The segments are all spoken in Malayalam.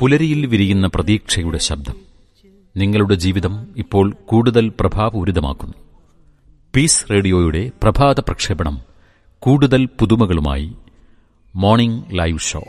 പുലരിയിൽ വിരിയുന്ന പ്രതീക്ഷയുടെ ശബ്ദം നിങ്ങളുടെ ജീവിതം ഇപ്പോൾ കൂടുതൽ പ്രഭാപൂരിതമാക്കുന്നു പീസ് റേഡിയോയുടെ പ്രഭാത പ്രക്ഷേപണം കൂടുതൽ പുതുമകളുമായി മോർണിംഗ് ലൈവ് ഷോ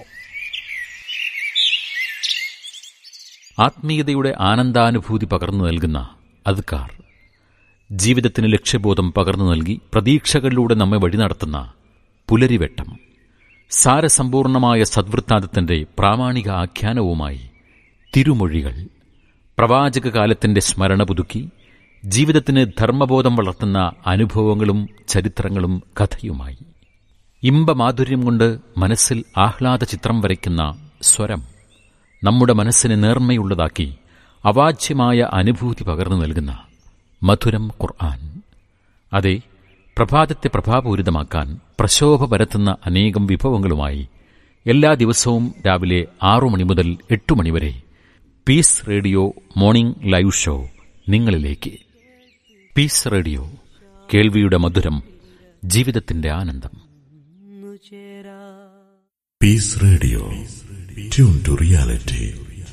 ആത്മീയതയുടെ ആനന്ദാനുഭൂതി പകർന്നു നൽകുന്ന അദ്കാർ ജീവിതത്തിന് ലക്ഷ്യബോധം പകർന്നു നൽകി പ്രതീക്ഷകളിലൂടെ നമ്മെ വഴി നടത്തുന്ന പുലരിവെട്ടം സാരസമ്പൂർണമായ സദ്വൃത്താന്തത്തിന്റെ പ്രാമാണിക ആഖ്യാനവുമായി തിരുമൊഴികൾ പ്രവാചക കാലത്തിന്റെ സ്മരണ പുതുക്കി ജീവിതത്തിന് ധർമ്മബോധം വളർത്തുന്ന അനുഭവങ്ങളും ചരിത്രങ്ങളും കഥയുമായി ഇമ്പമാധുര്യം കൊണ്ട് മനസ്സിൽ ആഹ്ലാദ ചിത്രം വരയ്ക്കുന്ന സ്വരം നമ്മുടെ മനസ്സിനെ നേർമ്മയുള്ളതാക്കി അവാച്യമായ അനുഭൂതി പകർന്നു നൽകുന്ന മധുരം ഖുർആൻ അതെ പ്രഭാതത്തെ പ്രഭാപൂരിതമാക്കാൻ പ്രശോഭ പരത്തുന്ന അനേകം വിഭവങ്ങളുമായി എല്ലാ ദിവസവും രാവിലെ ആറു മണി മുതൽ എട്ടു മണിവരെ Peace Radio morning live show നിങ്ങളിലേക്ക് പീസ് റേഡിയോ കേൾവിയുടെ മധുരം ജീവിതത്തിന്റെ ആനന്ദം Peace Radio tune to reality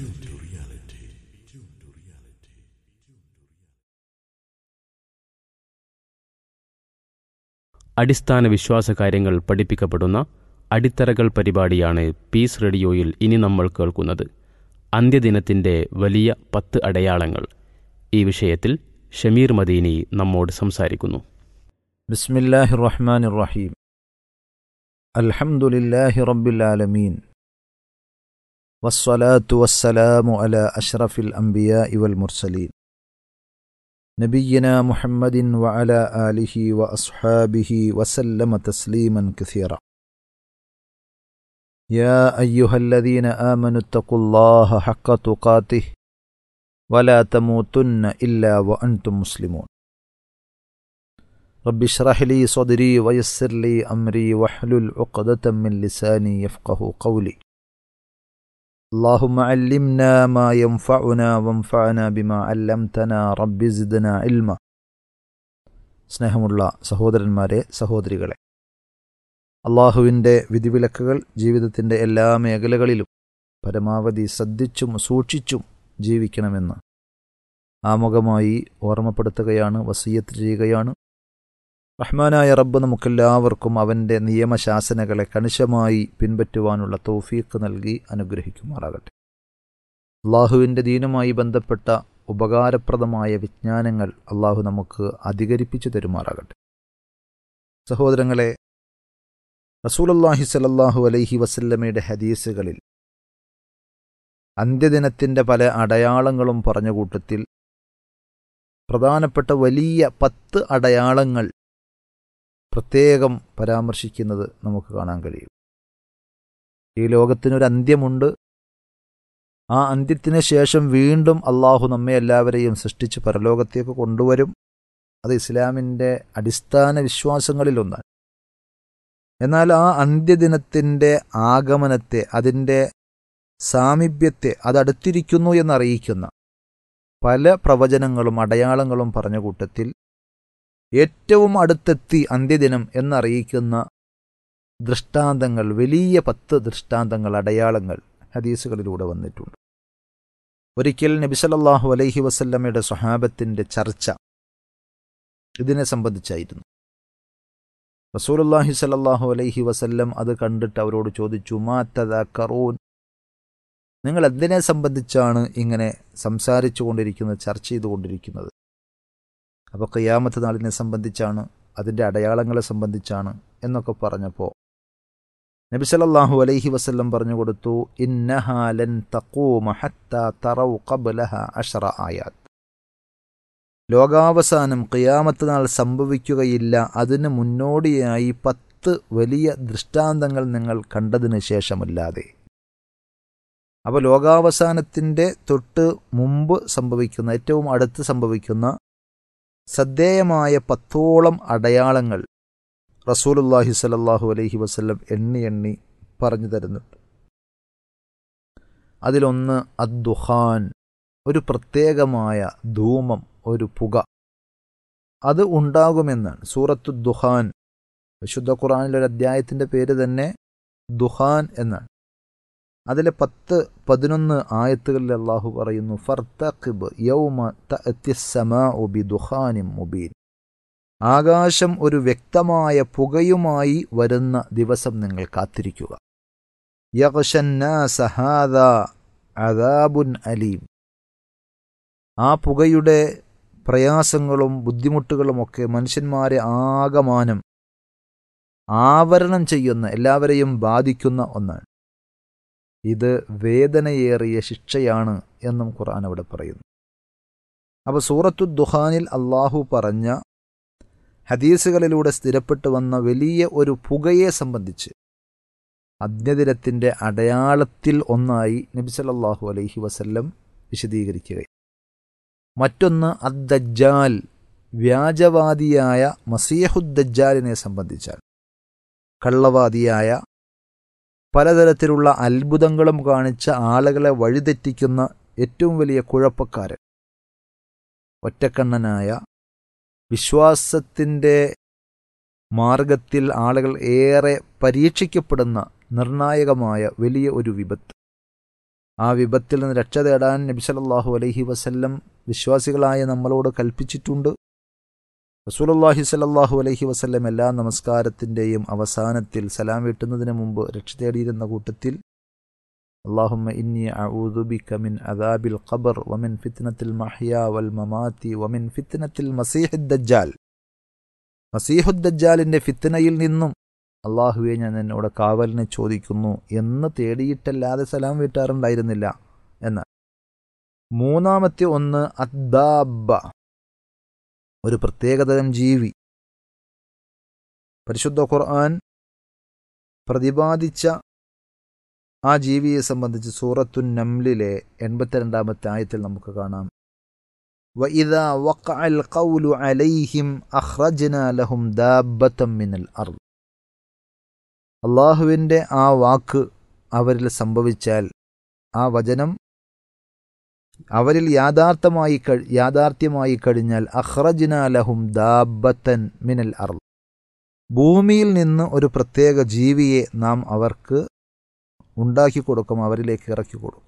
അടിസ്ഥാന വിശ്വാസ കാര്യങ്ങൾ പഠിപ്പിക്കപ്പെടുന്ന അടിത്തറകൾ പരിപാടിയാണ് പീസ് റേഡിയോയിൽ ഇനി നമ്മൾ കേൾക്കുന്നത് അന്ത്യദിനത്തിൻ്റെ വലിയ പത്ത് അടയാളങ്ങൾ ഈ വിഷയത്തിൽ ഷമീർ മദീനി നമ്മോട് സംസാരിക്കുന്നു بسم الله الرحمن الرحيم الحمد لله رب العالمين والصلاة والسلام على أشرف الأنبياء والمرسلين نبينا محمد وعلى آله وأصحابه وسلم تسليما كثيرا يا أيها الذين آمنوا اتقوا الله حق تقاته ولا تموتن إلا وأنتم مسلمون رب اشرح لي صدري ويسر لي أمري واحلل عقدة من لساني يفقه قولي اللهم علمنا ما ينفعنا وانفعنا بما علمتنا رب زدنا علما സ്നേഹമുള്ള സഹോദരന്മാരെ സഹോദരികളെ അള്ളാഹുവിൻ്റെ വിധിവിലക്കുകൾ ജീവിതത്തിൻ്റെ എല്ലാ മേഖലകളിലും പരമാവധി ശ്രദ്ധിച്ചും സൂക്ഷിച്ചും ജീവിക്കണമെന്ന് ആമുഖമായി ഓർമ്മപ്പെടുത്തുകയാണ് വസീയത്ത് ചെയ്യുകയാണ് റഹ്മാനായ റബ്ബ് നമുക്കെല്ലാവർക്കും അവൻ്റെ നിയമശാസനകളെ കണിശമായി പിൻപറ്റുവാനുള്ള തൗഫീഖ് നൽകി അനുഗ്രഹിക്കുമാറാകട്ടെ അള്ളാഹുവിൻ്റെ ദീനുമായി ബന്ധപ്പെട്ട ഉപകാരപ്രദമായ വിജ്ഞാനങ്ങൾ അള്ളാഹു നമുക്ക് അധികരിപ്പിച്ചു തരുമാറാകട്ടെ സഹോദരങ്ങളെ റസൂലല്ലാഹി സലല്ലാഹു അലൈഹി വസല്ലമയുടെ ഹദീസുകളിൽ അന്ത്യദിനത്തിൻ്റെ പല അടയാളങ്ങളും പറഞ്ഞ കൂട്ടത്തിൽ പ്രധാനപ്പെട്ട വലിയ പത്ത് അടയാളങ്ങൾ പ്രത്യേകം പരാമർശിക്കുന്നത് നമുക്ക് കാണാൻ കഴിയും ഈ ലോകത്തിനൊരു അന്ത്യമുണ്ട് ആ അന്ത്യത്തിന് ശേഷം വീണ്ടും അള്ളാഹു നമ്മെ എല്ലാവരെയും സൃഷ്ടിച്ച് പരലോകത്തേക്ക് കൊണ്ടുവരും അത് ഇസ്ലാമിൻ്റെ അടിസ്ഥാന വിശ്വാസങ്ങളിലൊന്നാണ് എന്നാൽ ആ അന്ത്യദിനത്തിൻ്റെ ആഗമനത്തെ അതിൻ്റെ സാമീപ്യത്തെ അതടുത്തിരിക്കുന്നു എന്നറിയിക്കുന്ന പല പ്രവചനങ്ങളും അടയാളങ്ങളും പറഞ്ഞ കൂട്ടത്തിൽ ഏറ്റവും അടുത്തെത്തി അന്ത്യദിനം എന്നറിയിക്കുന്ന ദൃഷ്ടാന്തങ്ങൾ വലിയ പത്ത് ദൃഷ്ടാന്തങ്ങൾ അടയാളങ്ങൾ ഹദീസുകളിലൂടെ വന്നിട്ടുണ്ട് ഒരിക്കൽ നബിസലല്ലാഹു അലൈഹി വസല്ലമയുടെ സ്വഹാബത്തിൻ്റെ ചർച്ച ഇതിനെ സംബന്ധിച്ചായിരുന്നു റസൂലുല്ലാഹി സലല്ലാഹു അലൈഹി വസല്ലം അത് കണ്ടിട്ട് അവരോട് ചോദിച്ചു മാ തദാക്കറൂൻ നിങ്ങൾ എന്തിനെ സംബന്ധിച്ചാണ് ഇങ്ങനെ സംസാരിച്ചു കൊണ്ടിരിക്കുന്നത് ചർച്ച ചെയ്തുകൊണ്ടിരിക്കുന്നത് അപ്പോൾ ഖിയാമത്ത് നാളിനെ സംബന്ധിച്ചാണ് അതിൻ്റെ അടയാളങ്ങളെ സംബന്ധിച്ചാണ് എന്നൊക്കെ പറഞ്ഞപ്പോൾ നബി സല്ലല്ലാഹു അലൈഹി വസല്ലം പറഞ്ഞു കൊടുത്തു ഇന്നഹാലൻ തഖൂമ ഹത്താ തറൗ ഖബ്ലഹ അഷറ ആയാത്ത് ലോകാവസാനം ഖിയാമത്ത് നാൾ സംഭവിക്കുകയില്ല അതിന് മുന്നോടിയായി പത്ത് വലിയ ദൃഷ്ടാന്തങ്ങൾ നിങ്ങൾ കണ്ടതിന് ശേഷമല്ലാതെ അപ്പോൾ ലോകാവസാനത്തിൻ്റെ തൊട്ട് മുമ്പ് സംഭവിക്കുന്ന ഏറ്റവും അടുത്ത് സംഭവിക്കുന്ന ശ്രദ്ധേയമായ പത്തോളം അടയാളങ്ങൾ റസൂലുല്ലാഹി സലല്ലാഹു അലൈഹി വസ്ല്ലം എണ്ണി എണ്ണി പറഞ്ഞു തരുന്നുണ്ട് അതിലൊന്ന് അദ്ദുഹാൻ ഒരു പ്രത്യേകമായ ധൂമം ഒരു പുക അത് ഉണ്ടാകുമെന്നാണ് സൂറത്തു ദുഹാൻ വിശുദ്ധ ഖുറാനിലെ ഒരു അധ്യായത്തിൻ്റെ പേര് തന്നെ ദുഹാൻ എന്നാണ് അതിലെ പത്ത് പതിനൊന്ന് ആയത്തുകളിൽ അള്ളാഹു പറയുന്നു ഫർത്തഖിബ് യൗമ തഅത്തിസ്സമാഉ ബിദുഖാനിൻ മുബീൻ ആകാശം ഒരു വ്യക്തമായ പുകയുമായി വരുന്ന ദിവസം നിങ്ങൾ കാത്തിരിക്കുക യഗ്ഷന്നാസ ഹാദാ അദാബുൻ അലീം ആ പുകയുടെ പ്രയാസങ്ങളും ബുദ്ധിമുട്ടുകളുമൊക്കെ മനുഷ്യന്മാരെ ആകമാനം ആവരണം ചെയ്യുന്ന എല്ലാവരെയും ബാധിക്കുന്ന ഒന്നാണ് ഇത് വേദനയേറിയ ശിക്ഷയാണ് എന്നും ഖുർആൻ അവിടെ പറയുന്നു അപ്പോൾ സൂറത്തു ദുഹാനിൽ അള്ളാഹു പറഞ്ഞ ഹദീസുകളിലൂടെ സ്ഥിരപ്പെട്ടു വന്ന വലിയ ഒരു പുകയെ സംബന്ധിച്ച് അന്ത്യദിനത്തിൻ്റെ അടയാളത്തിൽ ഒന്നായി നബി സല്ലല്ലാഹു അലൈഹി വസല്ലം വിശദീകരിക്കുക മറ്റൊന്ന് അദ്ദജ്ജാൽ വ്യാജവാദിയായ മസീഹുദ്ദജ്ജാലിനെ സംബന്ധിച്ചാണ് കള്ളവാദിയായ പലതരത്തിലുള്ള അത്ഭുതങ്ങളും കാണിച്ച ആളുകളെ വഴിതെറ്റിക്കുന്ന ഏറ്റവും വലിയ കുഴപ്പക്കാരൻ ഒറ്റക്കണ്ണനായ വിശ്വാസത്തിൻ്റെ മാർഗത്തിൽ ആളുകൾ ഏറെ പരീക്ഷിക്കപ്പെടുന്ന നിർണായകമായ വലിയ ഒരു വിപത്ത് ആ വിപത്തിൽ നിന്ന് രക്ഷ തേടാൻ നബി സല്ലല്ലാഹു അലൈഹി വസല്ലം വിശ്വാസികളായ നമ്മളോട് കൽപ്പിച്ചിട്ടുണ്ട് റസൂലുള്ളാഹി സല്ലല്ലാഹു അലൈഹി വസല്ലം എല്ലാ നമസ്കാരത്തിൻ്റെയും അവസാനത്തിൽ സലാം വീട്ടുന്നതിന് മുമ്പ് രക്ഷ തേടിയിരുന്ന കൂട്ടത്തിൽ അള്ളാഹുമ്മ ഇന്നി അഊദു ബിക മിൻ അദാബിൽ ഖബർ വമിൻ ഫിത്നത്തിൽ മഹ്യ വൽ മമാത്തി വമിൻ ഫിത്നത്തിൽ മസീഹുദ് ദജ്ജാൽ മസീഹുദ് ദജ്ജാലിൻ്റെ ഫിത്നയിൽ നിന്നും അള്ളാഹുവെ ഞാൻ എന്നോട് കാവലിനെ ചോദിക്കുന്നു എന്ന് തേടിയിട്ടല്ലാതെ സലാം വീട്ടാറുണ്ടായിരുന്നില്ല എന്ന് മൂന്നാമത്തെ ഒന്ന് അദ്ദാബ ഒരു പ്രത്യേകതരം ജീവി പരിശുദ്ധ ഖുർആൻ പ്രതിപാദിച്ച ആ ജീവിയെ സംബന്ധിച്ച് സൂറത്തു നംലിലെ എൺപത്തിരണ്ടാമത്തെ ആയത്തിൽ നമുക്ക് കാണാം وإذا وقع القول عليهم أخرجنا لهم دابة من الأرض അള്ളാഹുവിൻ്റെ ആ വാക്ക് അവരിൽ സംഭവിച്ചാൽ ആ വചനം അവരിൽ യാഥാർത്ഥമായി യാഥാർത്ഥ്യമായി കഴിഞ്ഞാൽ അഹ്റജ്ന ലഹും ദാബത്തൻ മിനൽ അർ ഭൂമിയിൽ നിന്ന് ഒരു പ്രത്യേക ജീവിയെ നാം അവർക്ക് ഉണ്ടാക്കി കൊടുക്കും അവരിലേക്ക് ഇറക്കി കൊടുക്കും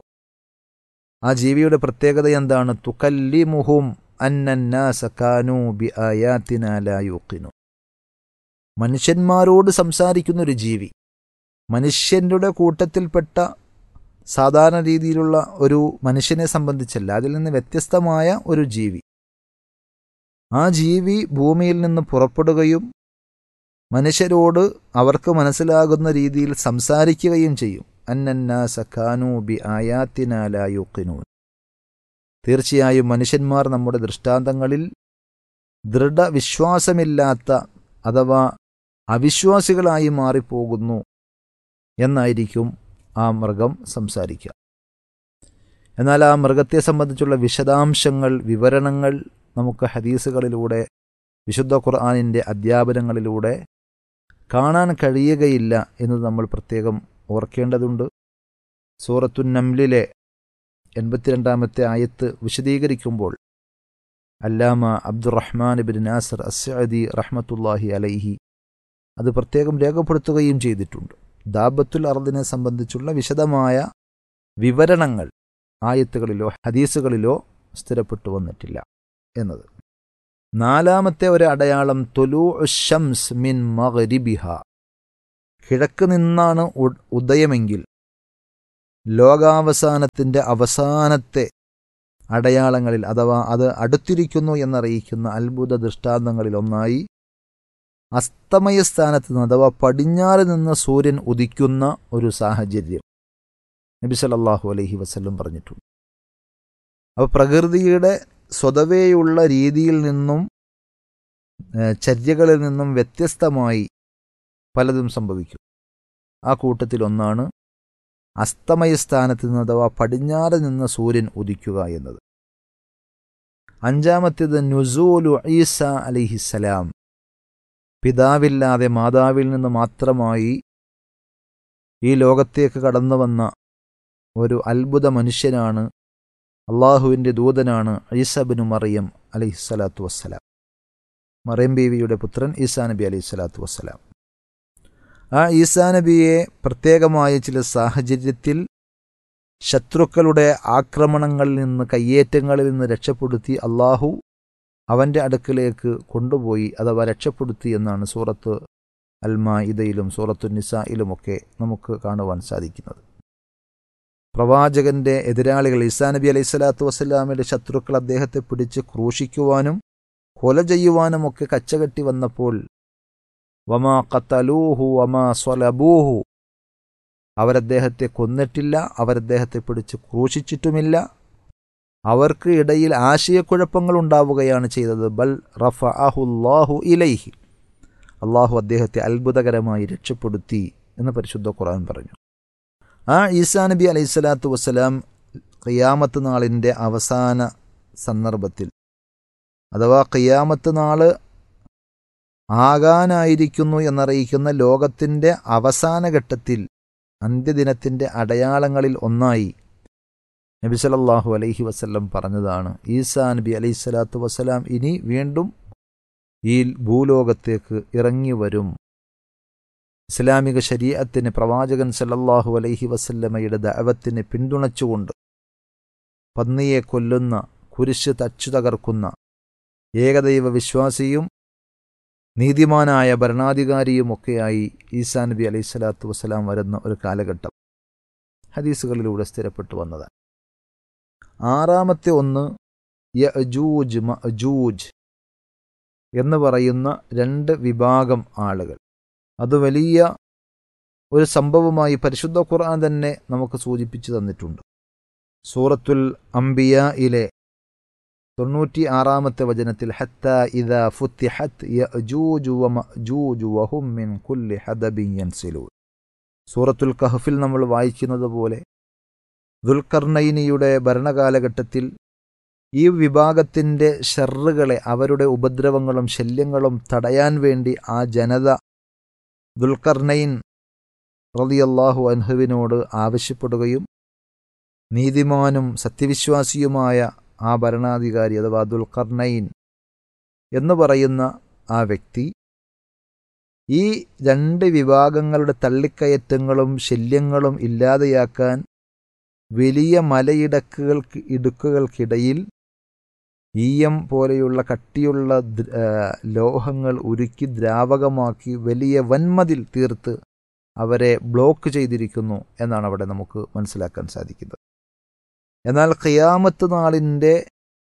ആ ജീവിയുടെ പ്രത്യേകത എന്താണ് തുക്കല്ലിമുഹും അന്നന്നാസക്കാനു ബി ആയാത്തിനാലായൂക്കിനു മനുഷ്യന്മാരോട് സംസാരിക്കുന്ന ഒരു ജീവി മനുഷ്യരുടെ കൂട്ടത്തിൽപ്പെട്ട സാധാരണ രീതിയിലുള്ള ഒരു മനുഷ്യനെ സംബന്ധിച്ചല്ല അതിൽ നിന്ന് വ്യത്യസ്തമായ ഒരു ജീവി ആ ജീവി ഭൂമിയിൽ നിന്ന് പുറപ്പെടുകയും മനുഷ്യരോട് അവർക്ക് മനസ്സിലാകുന്ന രീതിയിൽ സംസാരിക്കുകയും ചെയ്യും അന്നന്നാസഖാനു ബി ആയാത്തിനാലായുക്കിനൂൻ തീർച്ചയായും മനുഷ്യന്മാർ നമ്മുടെ ദൃഷ്ടാന്തങ്ങളിൽ ദൃഢവിശ്വാസമില്ലാത്ത അഥവാ അവിശ്വാസികളായി മാറിപ്പോകുന്നു എന്നായിരിക്കും ആ മൃഗം സംസാരിക്കുക എന്നാൽ ആ മൃഗത്തെ സംബന്ധിച്ചുള്ള വിശദാംശങ്ങൾ വിവരണങ്ങൾ നമുക്ക് ഹദീസുകളിലൂടെ വിശുദ്ധ ഖുർആാനിൻ്റെ അധ്യാപനങ്ങളിലൂടെ കാണാൻ കഴിയുകയില്ല എന്നത് നമ്മൾ പ്രത്യേകം ഓർക്കേണ്ടതുണ്ട് സൂറത്തു നംലിലെ എൺപത്തിരണ്ടാമത്തെ ആയത്ത് വിശദീകരിക്കുമ്പോൾ അല്ലാമ അബ്ദുറഹ്മാൻ ബിൻ നാസർ അസ്സഅദി റഹ്മത്തുല്ലാഹി അലൈഹി അത് പ്രത്യേകം രേഖപ്പെടുത്തുകയും ചെയ്തിട്ടുണ്ട് ദാബത്തുൽ അർദിനെ സംബന്ധിച്ചുള്ള വിശദമായ വിവരണങ്ങൾ ആയത്തുകളിലോ ഹദീസുകളിലോ സ്ഥിരപ്പെട്ടു വന്നിട്ടില്ല എന്നത് നാലാമത്തെ ഒരു അടയാളം തൊലു ഷംസ് മിൻ മഗ്രിബിഹ കിഴക്ക് നിന്നാണ് ഉദയമെങ്കിൽ ലോകാവസാനത്തിൻ്റെ അവസാനത്തെ അടയാളങ്ങളിൽ അഥവാ അത് അടുത്തിരിക്കുന്നു എന്നറിയിക്കുന്ന അത്ഭുത ദൃഷ്ടാന്തങ്ങളിൽ ഒന്നായി അസ്തമയ സ്ഥാനത്ത് നിന്ന് അഥവാ പടിഞ്ഞാറ് നിന്ന് സൂര്യൻ ഉദിക്കുന്ന ഒരു സാഹചര്യം നബി സല്ലല്ലാഹു അലൈഹി വസല്ലം പറഞ്ഞിട്ടുണ്ട് അപ്പോൾ പ്രകൃതിയുടെ സ്വതവേയുള്ള രീതിയിൽ നിന്നും ചര്യകളിൽ നിന്നും വ്യത്യസ്തമായി പലതും സംഭവിക്കും ആ കൂട്ടത്തിൽ ഒന്നാണ് അസ്തമയ സ്ഥാനത്ത് നിന്ന് അഥവാ പടിഞ്ഞാറ് നിന്ന് സൂര്യൻ ഉദിക്കുക എന്നത് അഞ്ചാമത്തേത് നുസൂലു ഈസ അലിഹിസലാം പിതാവില്ലാതെ മാതാവിൽ നിന്ന് മാത്രമായി ഈ ലോകത്തേക്ക് കടന്നു വന്ന ഒരു അത്ഭുത മനുഷ്യനാണ് അള്ളാഹുവിൻ്റെ ദൂതനാണ് ഈസബിനു മറിയം അലിഹിസ്സലാത്തു വസ്സലാം മറിയം ബീവിയുടെ പുത്രൻ ഈസാ നബി അലൈഹി സ്വലാത്തു വസ്സലാം ആ ഈസാ നബിയെ പ്രത്യേകമായ ചില സാഹചര്യത്തിൽ ശത്രുക്കളുടെ ആക്രമണങ്ങളിൽ നിന്ന് കയ്യേറ്റങ്ങളിൽ നിന്ന് രക്ഷപ്പെടുത്തി അള്ളാഹു അവൻ്റെ അടുക്കലേക്ക് കൊണ്ടുപോയി അഥവാ രക്ഷപ്പെടുത്തി എന്നാണ് സൂറത്ത് അൽമായിദയിലും സൂറത്തു നിസായിലുമൊക്കെ നമുക്ക് കാണുവാൻ സാധിക്കുന്നത് പ്രവാചകന്റെ എതിരാളികൾ ഈസാ നബി അലൈഹി സ്വലാത്തു വസ്സലാമയുടെ ശത്രുക്കൾ അദ്ദേഹത്തെ പിടിച്ച് ക്രൂശിക്കുവാനും കൊല ചെയ്യുവാനുമൊക്കെ കച്ചകെട്ടി വന്നപ്പോൾ വമാ കത്തലൂഹു വമാ സ്വലബൂഹു അവരദ്ദേഹത്തെ കൊന്നിട്ടില്ല അവരദ്ദേഹത്തെ പിടിച്ച് ക്രൂശിച്ചിട്ടുമില്ല അവർക്ക് ഇടയിൽ ആശയക്കുഴപ്പങ്ങൾ ഉണ്ടാവുകയാണ് ചെയ്തത് ബൽ റഫ അഹുല്ലാഹു ഇലൈഹി അള്ളാഹു അദ്ദേഹത്തെ അത്ഭുതകരമായി രക്ഷപ്പെടുത്തി എന്ന് പരിശുദ്ധ ഖുർആൻ പറഞ്ഞു ആ ഈസാ നബി അലൈഹി സ്വലാത്തു വസ്സലാം ഖിയാമത്ത് നാളിൻ്റെ അവസാന സന്ദർഭത്തിൽ അഥവാ ഖിയാമത്ത് നാള് ആകാനായിരിക്കുന്നു എന്നറിയിക്കുന്ന ലോകത്തിൻ്റെ അവസാന ഘട്ടത്തിൽ അന്ത്യദിനത്തിൻ്റെ അടയാളങ്ങളിൽ ഒന്നായി നബി സല്ലല്ലാഹു അലൈഹി വസല്ലം പറഞ്ഞതാണ് ഈസാ നബി അലൈഹി സ്വലാത്തു വസ്സലാം ഇനി വീണ്ടും ഈ ഭൂലോകത്തേക്ക് ഇറങ്ങി വരും ഇസ്ലാമിക ശരീഅത്തിന് പ്രവാചകൻ സല്ലല്ലാഹു അലൈഹി വസല്ലമയുടെ ദഅവത്തിനെ പിന്തുണച്ചുകൊണ്ട് പന്നിയെ കൊല്ലുന്ന കുരിശ് തച്ചു തകർക്കുന്ന ഏകദൈവ വിശ്വാസിയും നീതിമാനായ ഭരണാധികാരിയുമൊക്കെയായി ഈസാ നബി അലൈഹി സ്വലാത്തു വസ്സലാം വരുന്ന ഒരു കാലഘട്ടം ഹദീസുകളിലൂടെ സ്ഥിരപ്പെട്ടു വന്നതാണ് ആറാമത്തെ ഒന്ന് യജൂജ് മഅജൂജ് എന്ന് പറയുന്ന രണ്ട് വിഭാഗം ആളുകൾ അത് വലിയ ഒരു സംഭവമായി പരിശുദ്ധ ഖുർആൻ തന്നെ നമുക്ക് സൂചിപ്പിച്ചു തന്നിട്ടുണ്ട് സൂറത്തുൽ അംബിയയിലെ തൊണ്ണൂറ്റി ആറാമത്തെ വചനത്തിൽ ഹത്ത ഇദ ഫുത്തിഹത്ത് യഅജൂജു വമഅജൂജു വഹും മിൻ കുല്ലി ഹദബിൻ യൻസിലൂൻ സൂറത്തുൽ കഹഫിൽ നമ്മൾ വായിക്കുന്നത് പോലെ ദുൽഖർനൈനിയുടെ ഭരണകാലഘട്ടത്തിൽ ഈ വിഭാഗത്തിൻ്റെ ഷെറുകളെ അവരുടെ ഉപദ്രവങ്ങളും ശല്യങ്ങളും തടയാൻ വേണ്ടി ആ ജനത ദുൽഖർനൈൻ റളിയല്ലാഹു അൻഹുവിനോട് ആവശ്യപ്പെടുകയും നീതിമാനും സത്യവിശ്വാസിയുമായ ആ ഭരണാധികാരി അഥവാ ദുൽഖർനൈൻ എന്ന് പറയുന്ന ആ വ്യക്തി ഈ രണ്ട് വിഭാഗങ്ങളുടെ തള്ളിക്കയറ്റങ്ങളും ശല്യങ്ങളും ഇല്ലാതെയാക്കാൻ വലിയ മലയിടക്കുകൾക്ക് ഇടുക്കുകൾക്കിടയിൽ ഈയം പോലെയുള്ള കട്ടിയുള്ള ലോഹങ്ങൾ ഉരുക്കി ദ്രാവകമാക്കി വലിയ വൻമതിൽ തീർത്ത് അവരെ ബ്ലോക്ക് ചെയ്തിരിക്കുന്നു എന്നാണ് അവിടെ നമുക്ക് മനസ്സിലാക്കാൻ സാധിക്കുന്നത് എന്നാൽ ഖിയാമത്ത് നാളിൻ്റെ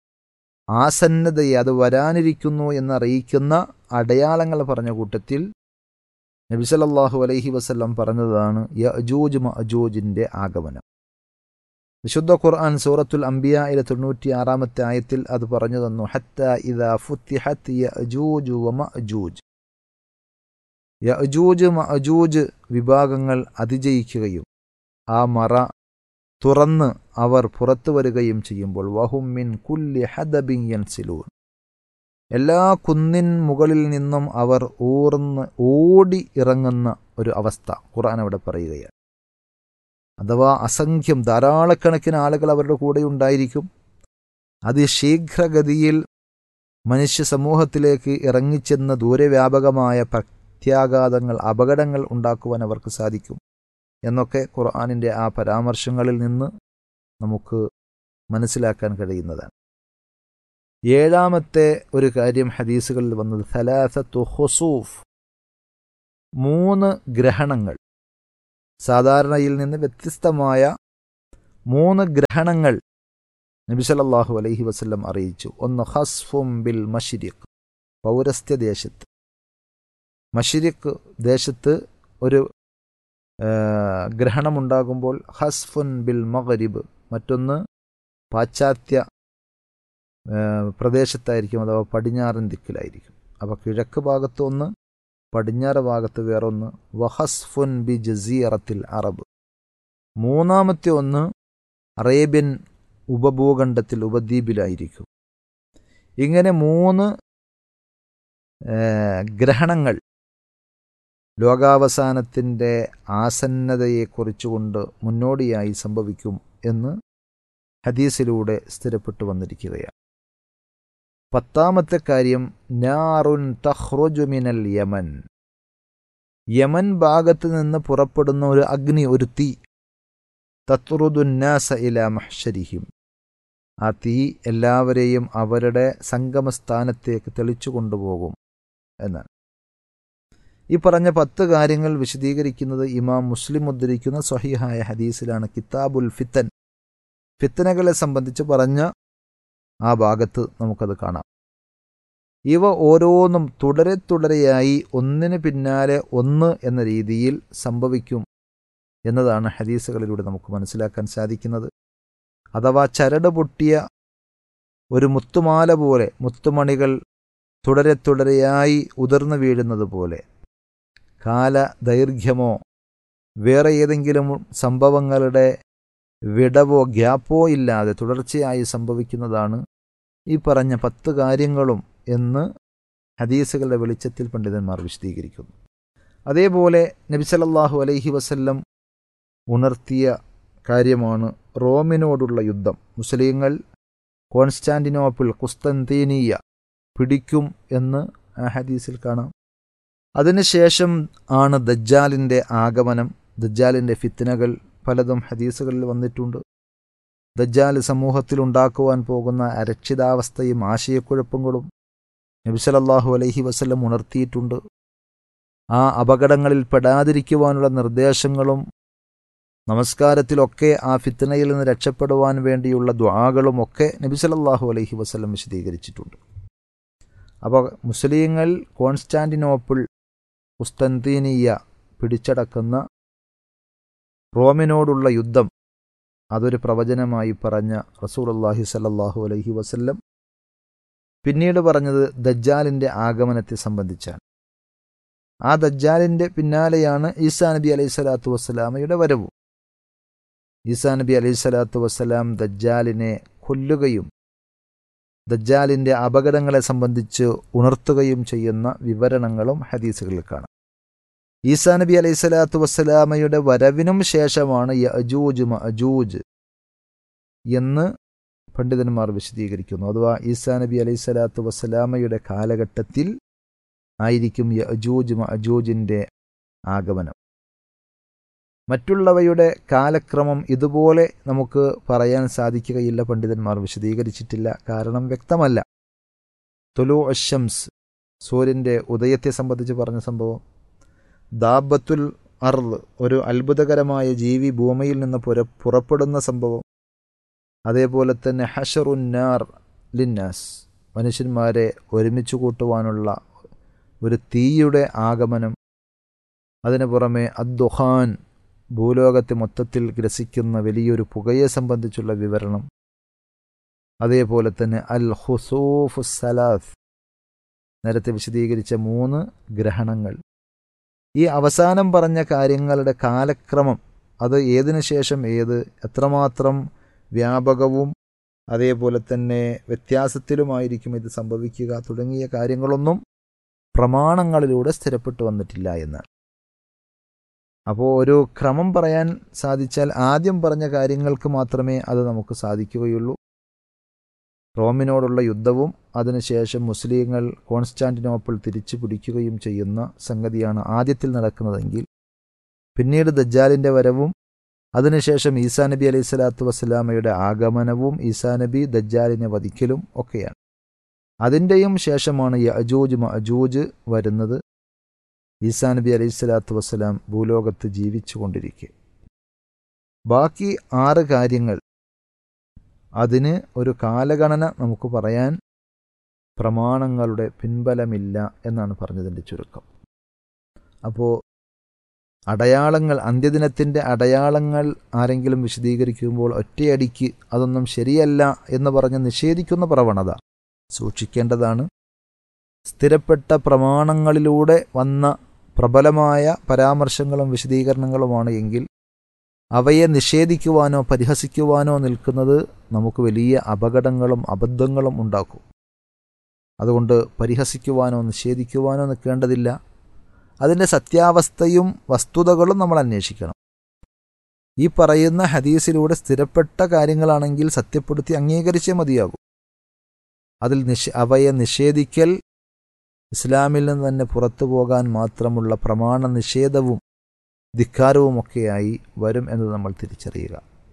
ആസന്നതയെ അത് വരാനിരിക്കുന്നു എന്നറിയിക്കുന്ന അടയാളങ്ങൾ പറഞ്ഞ കൂട്ടത്തിൽ നബിസലല്ലാഹു അലൈഹി വസ്ല്ലം പറഞ്ഞതാണ് യജൂജ് മഅജൂജിൻ്റെ ആഗമനം വിശുദ്ധ ഖുർആൻ സൂറത്തുൽ അംബിയയിലെ തൊണ്ണൂറ്റി ആറാമത്തെ ആയത്തിൽ അത് പറഞ്ഞു തന്നു ഹത്ത ഇദാ ഫുത്തിഹത്ത് യജൂജ് വ മഅജൂജ് യജൂജ് മഅജൂജ് വിഭാഗങ്ങൾ അതിജയിക്കുകയും ആ മറ തുറന്ന് അവർ പുറത്തു വരികയും ചെയ്യുമ്പോൾ വഹും മിൻ കുല്ലി ഹദബിൻ യൻസിലൂൻ എല്ലാ കുന്നിൻ മുകളിൽ നിന്നും അവർ ഊർന്ന് ഓടി ഇറങ്ങുന്ന ഒരു അവസ്ഥ ഖുർആൻ അവിടെ പറയുകയാണ് അഥവാ അസംഖ്യം ധാരാളക്കണക്കിന് ആളുകൾ അവരുടെ കൂടെ ഉണ്ടായിരിക്കും അതിശീഘ്രഗതിയിൽ മനുഷ്യ സമൂഹത്തിലേക്ക് ഇറങ്ങിച്ചെന്ന് ദൂരവ്യാപകമായ പ്രത്യാഘാതങ്ങൾ അപകടങ്ങൾ ഉണ്ടാക്കുവാൻ അവർക്ക് സാധിക്കും എന്നൊക്കെ ഖുർആാനിൻ്റെ ആ പരാമർശങ്ങളിൽ നിന്ന് നമുക്ക് മനസ്സിലാക്കാൻ കഴിയുന്നതാണ് ഏഴാമത്തെ ഒരു കാര്യം ഹദീസുകളിൽ വന്നത് സലാസത്തു ഹുസൂഫ് മൂന്ന് ഗ്രഹണങ്ങൾ സാധാരണയിൽ നിന്ന് വ്യത്യസ്തമായ മൂന്ന് ഗ്രഹണങ്ങൾ നബിസലല്ലാഹു അലൈഹി വസ്ല്ലം അറിയിച്ചു ഒന്ന് ഹസ്ഫും ബിൽ മഷിരിഖ് പൗരസ്ത്യ ദേശത്ത് മഷിരിഖ് ദേശത്ത് ഒരു ഗ്രഹണമുണ്ടാകുമ്പോൾ ഹസ്ഫുൻ ബിൽ മഗരിബ് മറ്റൊന്ന് പാശ്ചാത്യ പ്രദേശത്തായിരിക്കും അഥവാ പടിഞ്ഞാറൻ ദിക്കിലായിരിക്കും അപ്പോൾ കിഴക്ക് ഭാഗത്ത് ഒന്ന് പടിഞ്ഞാറ് ഭാഗത്ത് വേറൊന്ന് വഹസ്ഫുൻ ബി ജസീറത്തിൽ അറബ് മൂന്നാമത്തെ ഒന്ന് അറേബ്യൻ ഉപഭൂഖണ്ഡത്തിൽ ഉപദ്വീപിലായിരിക്കും ഇങ്ങനെ മൂന്ന് ഗ്രഹണങ്ങൾ ലോകാവസാനത്തിൻ്റെ ആസന്നതയെക്കുറിച്ചുകൊണ്ട് മുന്നോടിയായി സംഭവിക്കും എന്ന് ഹദീസിലൂടെ സ്ഥിരപ്പെട്ടു വന്നിരിക്കുകയാണ് പത്താമത്തെ കാര്യം നാറുൻ തഹ്റുജുമിനൽ യമൻ യമൻ ഭാഗത്ത് നിന്ന് പുറപ്പെടുന്ന ഒരു അഗ്നി ഒരു തീ തത്രുദുന്നാസ ഇല മഹ്ഷരിഹിം ആ തീ എല്ലാവരെയും അവരുടെ സംഗമസ്ഥാനത്തേക്ക് തെളിച്ചു കൊണ്ടുപോകും എന്നാണ് ഈ പറഞ്ഞ പത്ത് കാര്യങ്ങൾ വിശദീകരിക്കുന്നത് ഇമാം മുസ്ലിം ഉദ്ധരിക്കുന്ന സ്വഹീഹായ ഹദീസിലാണ് കിതാബുൽ ഫിത്തൻ ഫിത്തനകളെ സംബന്ധിച്ച് പറഞ്ഞ ആ ഭാഗത്ത് നമുക്കത് കാണാം ഇവ ഓരോന്നും തുടരെ തുടരെയായി ഒന്നിന് പിന്നാലെ ഒന്ന് എന്ന രീതിയിൽ സംഭവിക്കും എന്നതാണ് ഹദീസുകളിലൂടെ നമുക്ക് മനസ്സിലാക്കാൻ സാധിക്കുന്നത് അഥവാ ചരട് പൊട്ടിയ ഒരു മുത്തുമാല പോലെ മുത്തുമണികൾ തുടരെ തുടരെയായി ഉതിർന്നു വീഴുന്നത് പോലെ കാല ദൈർഘ്യമോ വേറെ ഏതെങ്കിലും സംഭവങ്ങളുടെ വിടവോ ഗ്യാപ്പോ ഇല്ലാതെ തുടർച്ചയായി സംഭവിക്കുന്നതാണ് ഈ പറഞ്ഞ പത്ത് കാര്യങ്ങളും എന്ന് ഹദീസുകളുടെ വെളിച്ചത്തിൽ പണ്ഡിതന്മാർ വിശദീകരിക്കുന്നു അതേപോലെ നബിസലല്ലാഹു അലൈഹി വസല്ലം ഉണർത്തിയ കാര്യമാണ് റോമിനോടുള്ള യുദ്ധം മുസ്ലിങ്ങൾ കോൺസ്റ്റാന്റിനോപ്പിൾ കുസ്തന്തീനിയ പിടിക്കും എന്ന് ആ ഹദീസിൽ കാണാം അതിനുശേഷം ആണ് ദജ്ജാലിൻ്റെ ആഗമനം ദജ്ജാലിൻ്റെ ഫിത്തനകൾ പലതും ഹദീസുകളിൽ വന്നിട്ടുണ്ട് ദജ്ജാൽ സമൂഹത്തിൽ ഉണ്ടാക്കുവാൻ പോകുന്ന അരക്ഷിതാവസ്ഥയും ആശയക്കുഴപ്പങ്ങളും നബിസലല്ലാഹു അലൈഹി വസല്ലം ഉണർത്തിയിട്ടുണ്ട് ആ അപകടങ്ങളിൽ പെടാതിരിക്കുവാനുള്ള നിർദ്ദേശങ്ങളും നമസ്കാരത്തിലൊക്കെ ആ ഫിത്തനയിൽ നിന്ന് രക്ഷപ്പെടുവാൻ വേണ്ടിയുള്ള ദ്വാകളും ഒക്കെ നബിസലല്ലാഹു അലൈഹി വസല്ലം വിശദീകരിച്ചിട്ടുണ്ട് അപ്പോൾ മുസ്ലിങ്ങൾ കോൺസ്റ്റാന്റിനോപ്പിൾ കുസ്തന്തീനിയ പിടിച്ചടക്കുന്ന റോമിനോടുള്ള യുദ്ധം അതൊരു പ്രവചനമായി പറഞ്ഞ റസൂലുള്ളാഹി സല്ലല്ലാഹു അലൈഹി വസല്ലം പിന്നീട് പറഞ്ഞത് ദജ്ജാലിൻ്റെ ആഗമനത്തെ സംബന്ധിച്ചാണ് ആ ദജ്ജാലിൻ്റെ പിന്നാലെയാണ് ഈസാ നബി അലൈഹി സ്വലാത്തു വസ്സലാമയുടെ വരവും ഈസാ നബി അലൈഹി സ്വലാത്തു വസ്സലാം ദജ്ജാലിനെ കൊല്ലുകയും ദജ്ജാലിൻ്റെ അപകടങ്ങളെ സംബന്ധിച്ച് ഉണർത്തുകയും ചെയ്യുന്ന വിവരണങ്ങളും ഹദീസുകളിൽ കാണാം ഈസാ നബി അലൈഹി സ്വലാത്തു വസ്സലാമയുടെ വരവിനും ശേഷമാണ് യജൂജ് മഅജൂജ് എന്ന് പണ്ഡിതന്മാർ വിശദീകരിക്കുന്നു അഥവാ ഈസാ നബി അലൈഹി സ്വലാത്തു വസ്സലാമയുടെ കാലഘട്ടത്തിൽ ആയിരിക്കും യജൂജ് മഅജൂജിൻ്റെ ആഗമനം മറ്റുള്ളവയുടെ കാലക്രമം ഇതുപോലെ നമുക്ക് പറയാൻ സാധിക്കുകയില്ല പണ്ഡിതന്മാർ വിശദീകരിച്ചിട്ടില്ല കാരണം വ്യക്തമല്ല തൊലു അഷംസ് സൂര്യൻ്റെ ഉദയത്തെ സംബന്ധിച്ച് പറഞ്ഞ സംഭവം ദാബത്തുൽ അർദ് ഒരു അത്ഭുതകരമായ ജീവി ഭൂമിയിൽ നിന്ന് പുര പുറപ്പെടുന്ന സംഭവം അതേപോലെ തന്നെ ഹഷറുന്നാർ ലിന്നാസ് മനുഷ്യന്മാരെ ഒരുമിച്ച് കൂട്ടുവാനുള്ള ഒരു തീയുടെ ആഗമനം അതിനു പുറമെ അദ്ദുഹാൻ ഭൂലോകത്തെ മൊത്തത്തിൽ ഗ്രസിക്കുന്ന വലിയൊരു പുകയെ സംബന്ധിച്ചുള്ള വിവരണം അതേപോലെ തന്നെ അൽ ഹുസൂഫ് സലാഫ് നേരത്തെ വിശദീകരിച്ച മൂന്ന് ഗ്രഹണങ്ങൾ ഈ അവസാനം പറഞ്ഞ കാര്യങ്ങളുടെ കാലക്രമം അത് ഏതിനു ശേഷം ഏത് എത്രമാത്രം വ്യാപകവും അതേപോലെ തന്നെ വ്യത്യാസത്തിലുമായിരിക്കും ഇത് സംഭവിക്കുക തുടങ്ങിയ കാര്യങ്ങളൊന്നും പ്രമാണങ്ങളിലൂടെ സ്ഥിരപ്പെട്ടു വന്നിട്ടില്ല എന്നാണ് അപ്പോൾ ഒരു ക്രമം പറയാൻ സാധിച്ചാൽ ആദ്യം പറഞ്ഞ കാര്യങ്ങൾക്ക് മാത്രമേ അത് നമുക്ക് സാധിക്കുകയുള്ളൂ റോമിനോടുള്ള യുദ്ധവും അതിനുശേഷം മുസ്ലിങ്ങൾ കോൺസ്റ്റാന്റിനോപ്പിൾ തിരിച്ചു പിടിക്കുകയും ചെയ്യുന്ന സംഗതിയാണ് ആദ്യത്തിൽ നടക്കുന്നതെങ്കിൽ പിന്നീട് ദജ്ജാലിൻ്റെ വരവും അതിനുശേഷം ഈസാ നബി അലൈഹി സ്വലാത്തു വസ്സലാമയുടെ ആഗമനവും ഈസാ നബി ദജ്ജാലിനെ വധിക്കലും ഒക്കെയാണ് അതിൻ്റെയും ശേഷമാണ് യജൂജ് മഅജൂജ് വരുന്നത് ഈസാ നബി അലൈഹി സ്വലാത്തു വസ്സലാം ഭൂലോകത്ത് ജീവിച്ചുകൊണ്ടിരിക്കെ ബാക്കി ആറ് കാര്യങ്ങൾ അതിന് ഒരു കാലഗണന നമുക്ക് പറയാൻ പ്രമാണങ്ങളുടെ പിൻബലമില്ല എന്നാണ് പറഞ്ഞതിൻ്റെ ചുരുക്കം അപ്പോൾ അടയാളങ്ങൾ അന്ത്യദിനത്തിൻ്റെ അടയാളങ്ങൾ ആരെങ്കിലും വിശദീകരിക്കുമ്പോൾ ഒറ്റയടിക്ക് അതൊന്നും ശരിയല്ല എന്ന് പറഞ്ഞ് നിഷേധിക്കുന്ന പ്രവണത സൂക്ഷിക്കേണ്ടതാണ് സ്ഥിരപ്പെട്ട പ്രമാണങ്ങളിലൂടെ വന്ന പ്രബലമായ പരാമർശങ്ങളും വിശദീകരണങ്ങളുമാണ് എങ്കിൽ അവയെ നിഷേധിക്കുവാനോ പരിഹസിക്കുവാനോ നിൽക്കുന്നത് നമുക്ക് വലിയ അപകടങ്ങളും അബദ്ധങ്ങളും ഉണ്ടാക്കും അതുകൊണ്ട് പരിഹസിക്കുവാനോ നിഷേധിക്കുവാനോ നിൽക്കേണ്ടതില്ല അതിൻ്റെ സത്യാവസ്ഥയും വസ്തുതകളും നമ്മൾ അന്വേഷിക്കണം ഈ പറയുന്ന ഹദീസിലൂടെ സ്ഥിരപ്പെട്ട കാര്യങ്ങളാണെങ്കിൽ സത്യപ്പെടുത്തി അംഗീകരിച്ചേ മതിയാകൂ അതിൽ നിഷ അവയെ നിഷേധിക്കൽ ഇസ്ലാമിൽ നിന്ന് തന്നെ പുറത്തു പോകാൻ മാത്രമുള്ള പ്രമാണ നിഷേധവും ധിക്കാരവുമൊക്കെയായി വരും എന്ന് നമ്മൾ തിരിച്ചറിയുക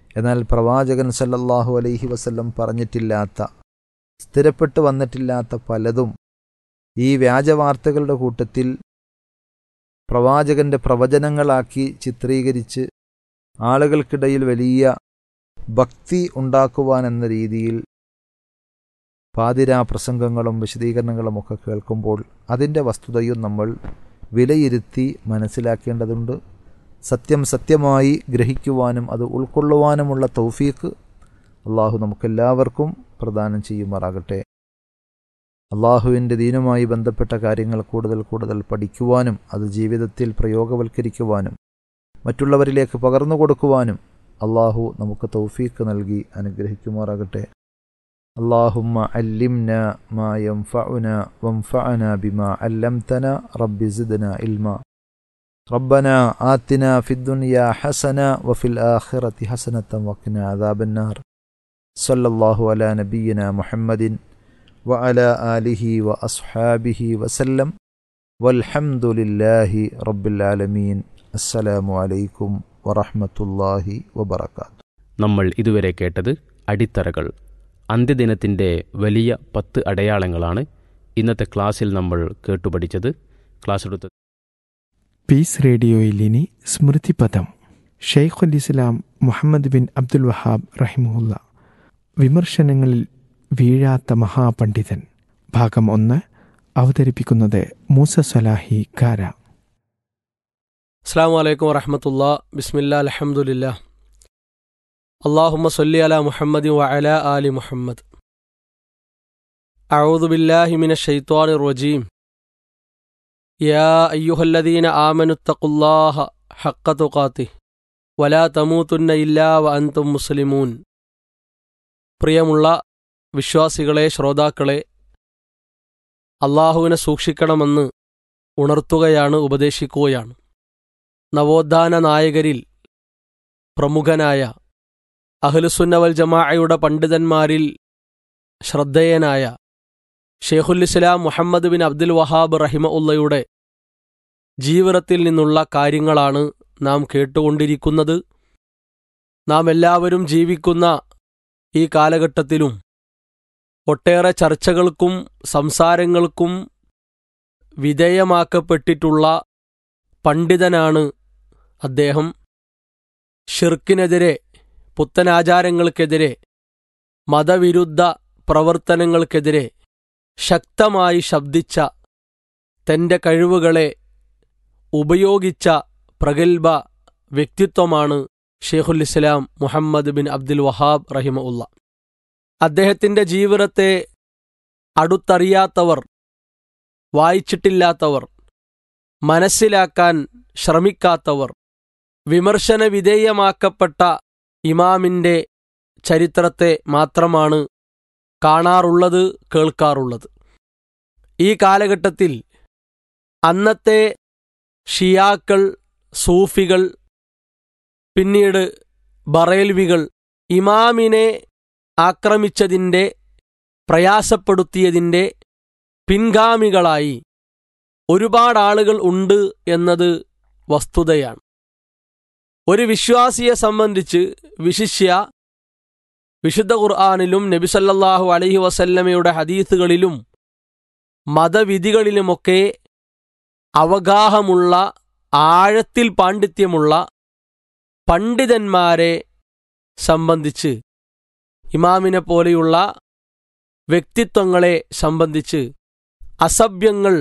എന്നാൽ പ്രവാചകൻ സല്ലല്ലാഹു അലൈഹി വസല്ലം പറഞ്ഞിട്ടില്ലാത്ത സ്ഥിരപ്പെട്ടു വന്നിട്ടില്ലാത്ത പലതും ഈ വ്യാജവാർത്തകളുടെ കൂട്ടത്തിൽ പ്രവാചകന്റെ പ്രവചനങ്ങളാക്കി ചിത്രീകരിച്ച് ആളുകൾക്കിടയിൽ വലിയ ഭക്തി ഉണ്ടാക്കുവാൻ എന്ന രീതിയിൽ പാതിരാ പ്രസംഗങ്ങളും വിശദീകരണങ്ങളും ഒക്കെ കേൾക്കുമ്പോൾ അതിൻ്റെ വസ്തുതയും നമ്മൾ വിലയിരുത്തി മനസ്സിലാക്കേണ്ടതുണ്ട് സത്യം സത്യമായി ഗ്രഹിക്കുവാനും അത് ഉൾക്കൊള്ളുവാനുമുള്ള തൗഫീക്ക് അള്ളാഹു നമുക്കെല്ലാവർക്കും പ്രദാനം ചെയ്യുമാറാകട്ടെ അള്ളാഹുവിൻ്റെ ദീനുമായി ബന്ധപ്പെട്ട കാര്യങ്ങൾ കൂടുതൽ കൂടുതൽ പഠിക്കുവാനും അത് ജീവിതത്തിൽ പ്രയോഗവൽക്കരിക്കുവാനും മറ്റുള്ളവരിലേക്ക് പകർന്നു കൊടുക്കുവാനും അള്ളാഹു നമുക്ക് തൗഫീക്ക് നൽകി അനുഗ്രഹിക്കുമാറാകട്ടെ اللهم علمنا ما ينفعنا وانفعنا بما علمتنا رب زدنا علما ربنا آتنا في الدنيا حسنة وفي الآخرة حسنة وقنا عذاب النار صلى الله على نبينا محمد وعلى آله وأصحابه وسلم والحمد لله رب العالمين السلام عليكم ورحمة الله وبركاته നമ്മൾ ഇതുവരെ കേട്ടത് അടിത്തറകൾ അന്ത്യദിനത്തിൻ്റെ വലിയ പത്ത് അടയാളങ്ങളാണ് ഇന്നത്തെ ക്ലാസ്സിൽ നമ്മൾ കേട്ടുപഠിച്ചത് ക്ലാസ് എടുത്തത് പീസ് റേഡിയോയിൽ ഇനി സ്മൃതിപദം Shaikhul Islam Muhammad bin Abdul Wahhab റഹിമുല്ല വിമർശനങ്ങളിൽ വീഴാത്ത മഹാപണ്ഡിതൻ ഭാഗം ഒന്ന് അവതരിപ്പിക്കുന്നത് മൂസ സലാഹി കാര അസ്സാം വലൈക്കും വറഹമത്തുള്ള ബിസ്മില്ല അലഹമുല്ല അള്ളാഹുമ്മ സല്ലി അല മുഹമ്മദ് വഅല ആലി മുഹമ്മദ് أعوذ بالله من الشيطان الرجيم يا أيها الذين آمنوا اتقوا الله حق تقاته ولا تموتن إلا وأنتم مسلمون പ്രിയമുള്ള വിശ്വാസികളെ ശ്രോതാക്കളെ അള്ളാഹുവിനെ സൂക്ഷിക്കണമെന്ന് ഉണർത്തുകയാണ് ഉപദേശിക്കുകയാണ് നവോത്ഥാന നായകരിൽ പ്രമുഖനായ അഹ്ലുസുന്നവൽ ജമാഅയുടെ പണ്ഡിതന്മാരിൽ ശ്രദ്ധേയനായ Shaikhul Islam Muhammad bin Abdul Wahhab റഹിമ ഉള്ളയുടെ ജീവിതത്തിൽ നിന്നുള്ള കാര്യങ്ങളാണ് നാം കേട്ടുകൊണ്ടിരിക്കുന്നത് നാം എല്ലാവരും ജീവിക്കുന്ന ഈ കാലഘട്ടത്തിലും ഒട്ടേറെ ചർച്ചകൾക്കും സംസാരങ്ങൾക്കും വിധേയമാക്കപ്പെട്ടിട്ടുള്ള പണ്ഡിതനാണ് അദ്ദേഹം ഷിർക്കിനെതിരെ പുത്തനാചാരങ്ങൾക്കെതിരെ മതവിരുദ്ധ പ്രവർത്തനങ്ങൾക്കെതിരെ ശക്തമായി ശബ്ദിച്ച തന്റെ കഴിവുകളെ ഉപയോഗിച്ച പ്രഗത്ഭ വ്യക്തിത്വമാണ് Shaikhul Islam Muhammad bin Abdul Wahhab റഹിമ ഉള്ള അദ്ദേഹത്തിന്റെ ജീവിതത്തെ അടുത്തറിയാത്തവർ വായിച്ചിട്ടില്ലാത്തവർ മനസ്സിലാക്കാൻ ശ്രമിക്കാത്തവർ വിമർശന വിധേയമാക്കപ്പെട്ട ഇമാമിന്റെ ചരിത്രത്തെ മാത്രമാണ് കാണാറുള്ളത് കേൾക്കാറുള്ളത് ഈ കാലഘട്ടത്തിൽ അന്നത്തെ ഷിയാക്കൾ സൂഫികൾ പിന്നീട് ബറേൽവികൾ ഇമാമിനെ ആക്രമിച്ചതിൻ്റെ പ്രയാസപ്പെടുത്തിയതിൻ്റെ പിൻഗാമികളായി ഒരുപാട് ആളുകൾ ഉണ്ട് എന്നത് വസ്തുതയാണ് ഒരു വിശ്വാസിയെ സംബന്ധിച്ച് വിശിഷ്യ വിശുദ്ധ ഖുർആാനിലും നബിസല്ലാഹു അലഹി വസല്ലമയുടെ ഹദീസുകളിലും മതവിധികളിലുമൊക്കെ അവഗാഹമുള്ള ആഴത്തിൽ പാണ്ഡിത്യമുള്ള പണ്ഡിതന്മാരെ സംബന്ധിച്ച് ഇമാമിനെ പോലെയുള്ള വ്യക്തിത്വങ്ങളെ സംബന്ധിച്ച് അസഭ്യങ്ങൾ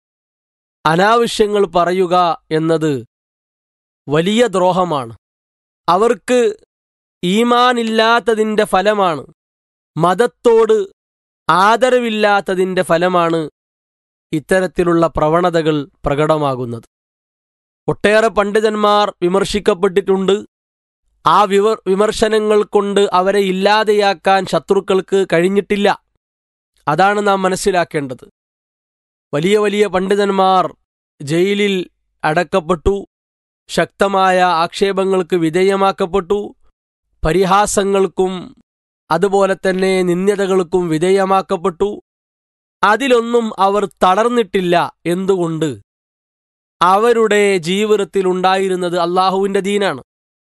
അനാവശ്യങ്ങൾ പറയുക എന്നത് വലിയ ദ്രോഹമാണ് അവർക്ക് ഈമാനില്ലാത്തതിൻ്റെ ഫലമാണ് മതത്തോട് ആദരവില്ലാത്തതിൻ്റെ ഫലമാണ് ഇത്തരത്തിലുള്ള പ്രവണതകൾ പ്രകടമാകുന്നത് ഒട്ടേറെ പണ്ഡിതന്മാർ വിമർശിക്കപ്പെട്ടിട്ടുണ്ട് ആ വിവർ വിമർശനങ്ങൾ കൊണ്ട് അവരെ ഇല്ലാതെയാക്കാൻ ശത്രുക്കൾക്ക് കഴിഞ്ഞിട്ടില്ല അതാണ് നാം മനസ്സിലാക്കേണ്ടത് വലിയ വലിയ പണ്ഡിതന്മാർ ജയിലിൽ അടക്കപ്പെട്ടു ശക്തമായ ആക്ഷേപങ്ങൾക്ക് വിധേയമാക്കപ്പെട്ടു പരിഹാസങ്ങൾക്കും അതുപോലെ തന്നെ നിന്ദ്യതകൾക്കും വിധേയമാക്കപ്പെട്ടു അതിലൊന്നും അവർ തളർന്നിട്ടില്ല എന്തുകൊണ്ട് അവരുടെ ജീവിതത്തിൽ ഉണ്ടായിരുന്നത് അള്ളാഹുവിന്റെ ദീനാണ്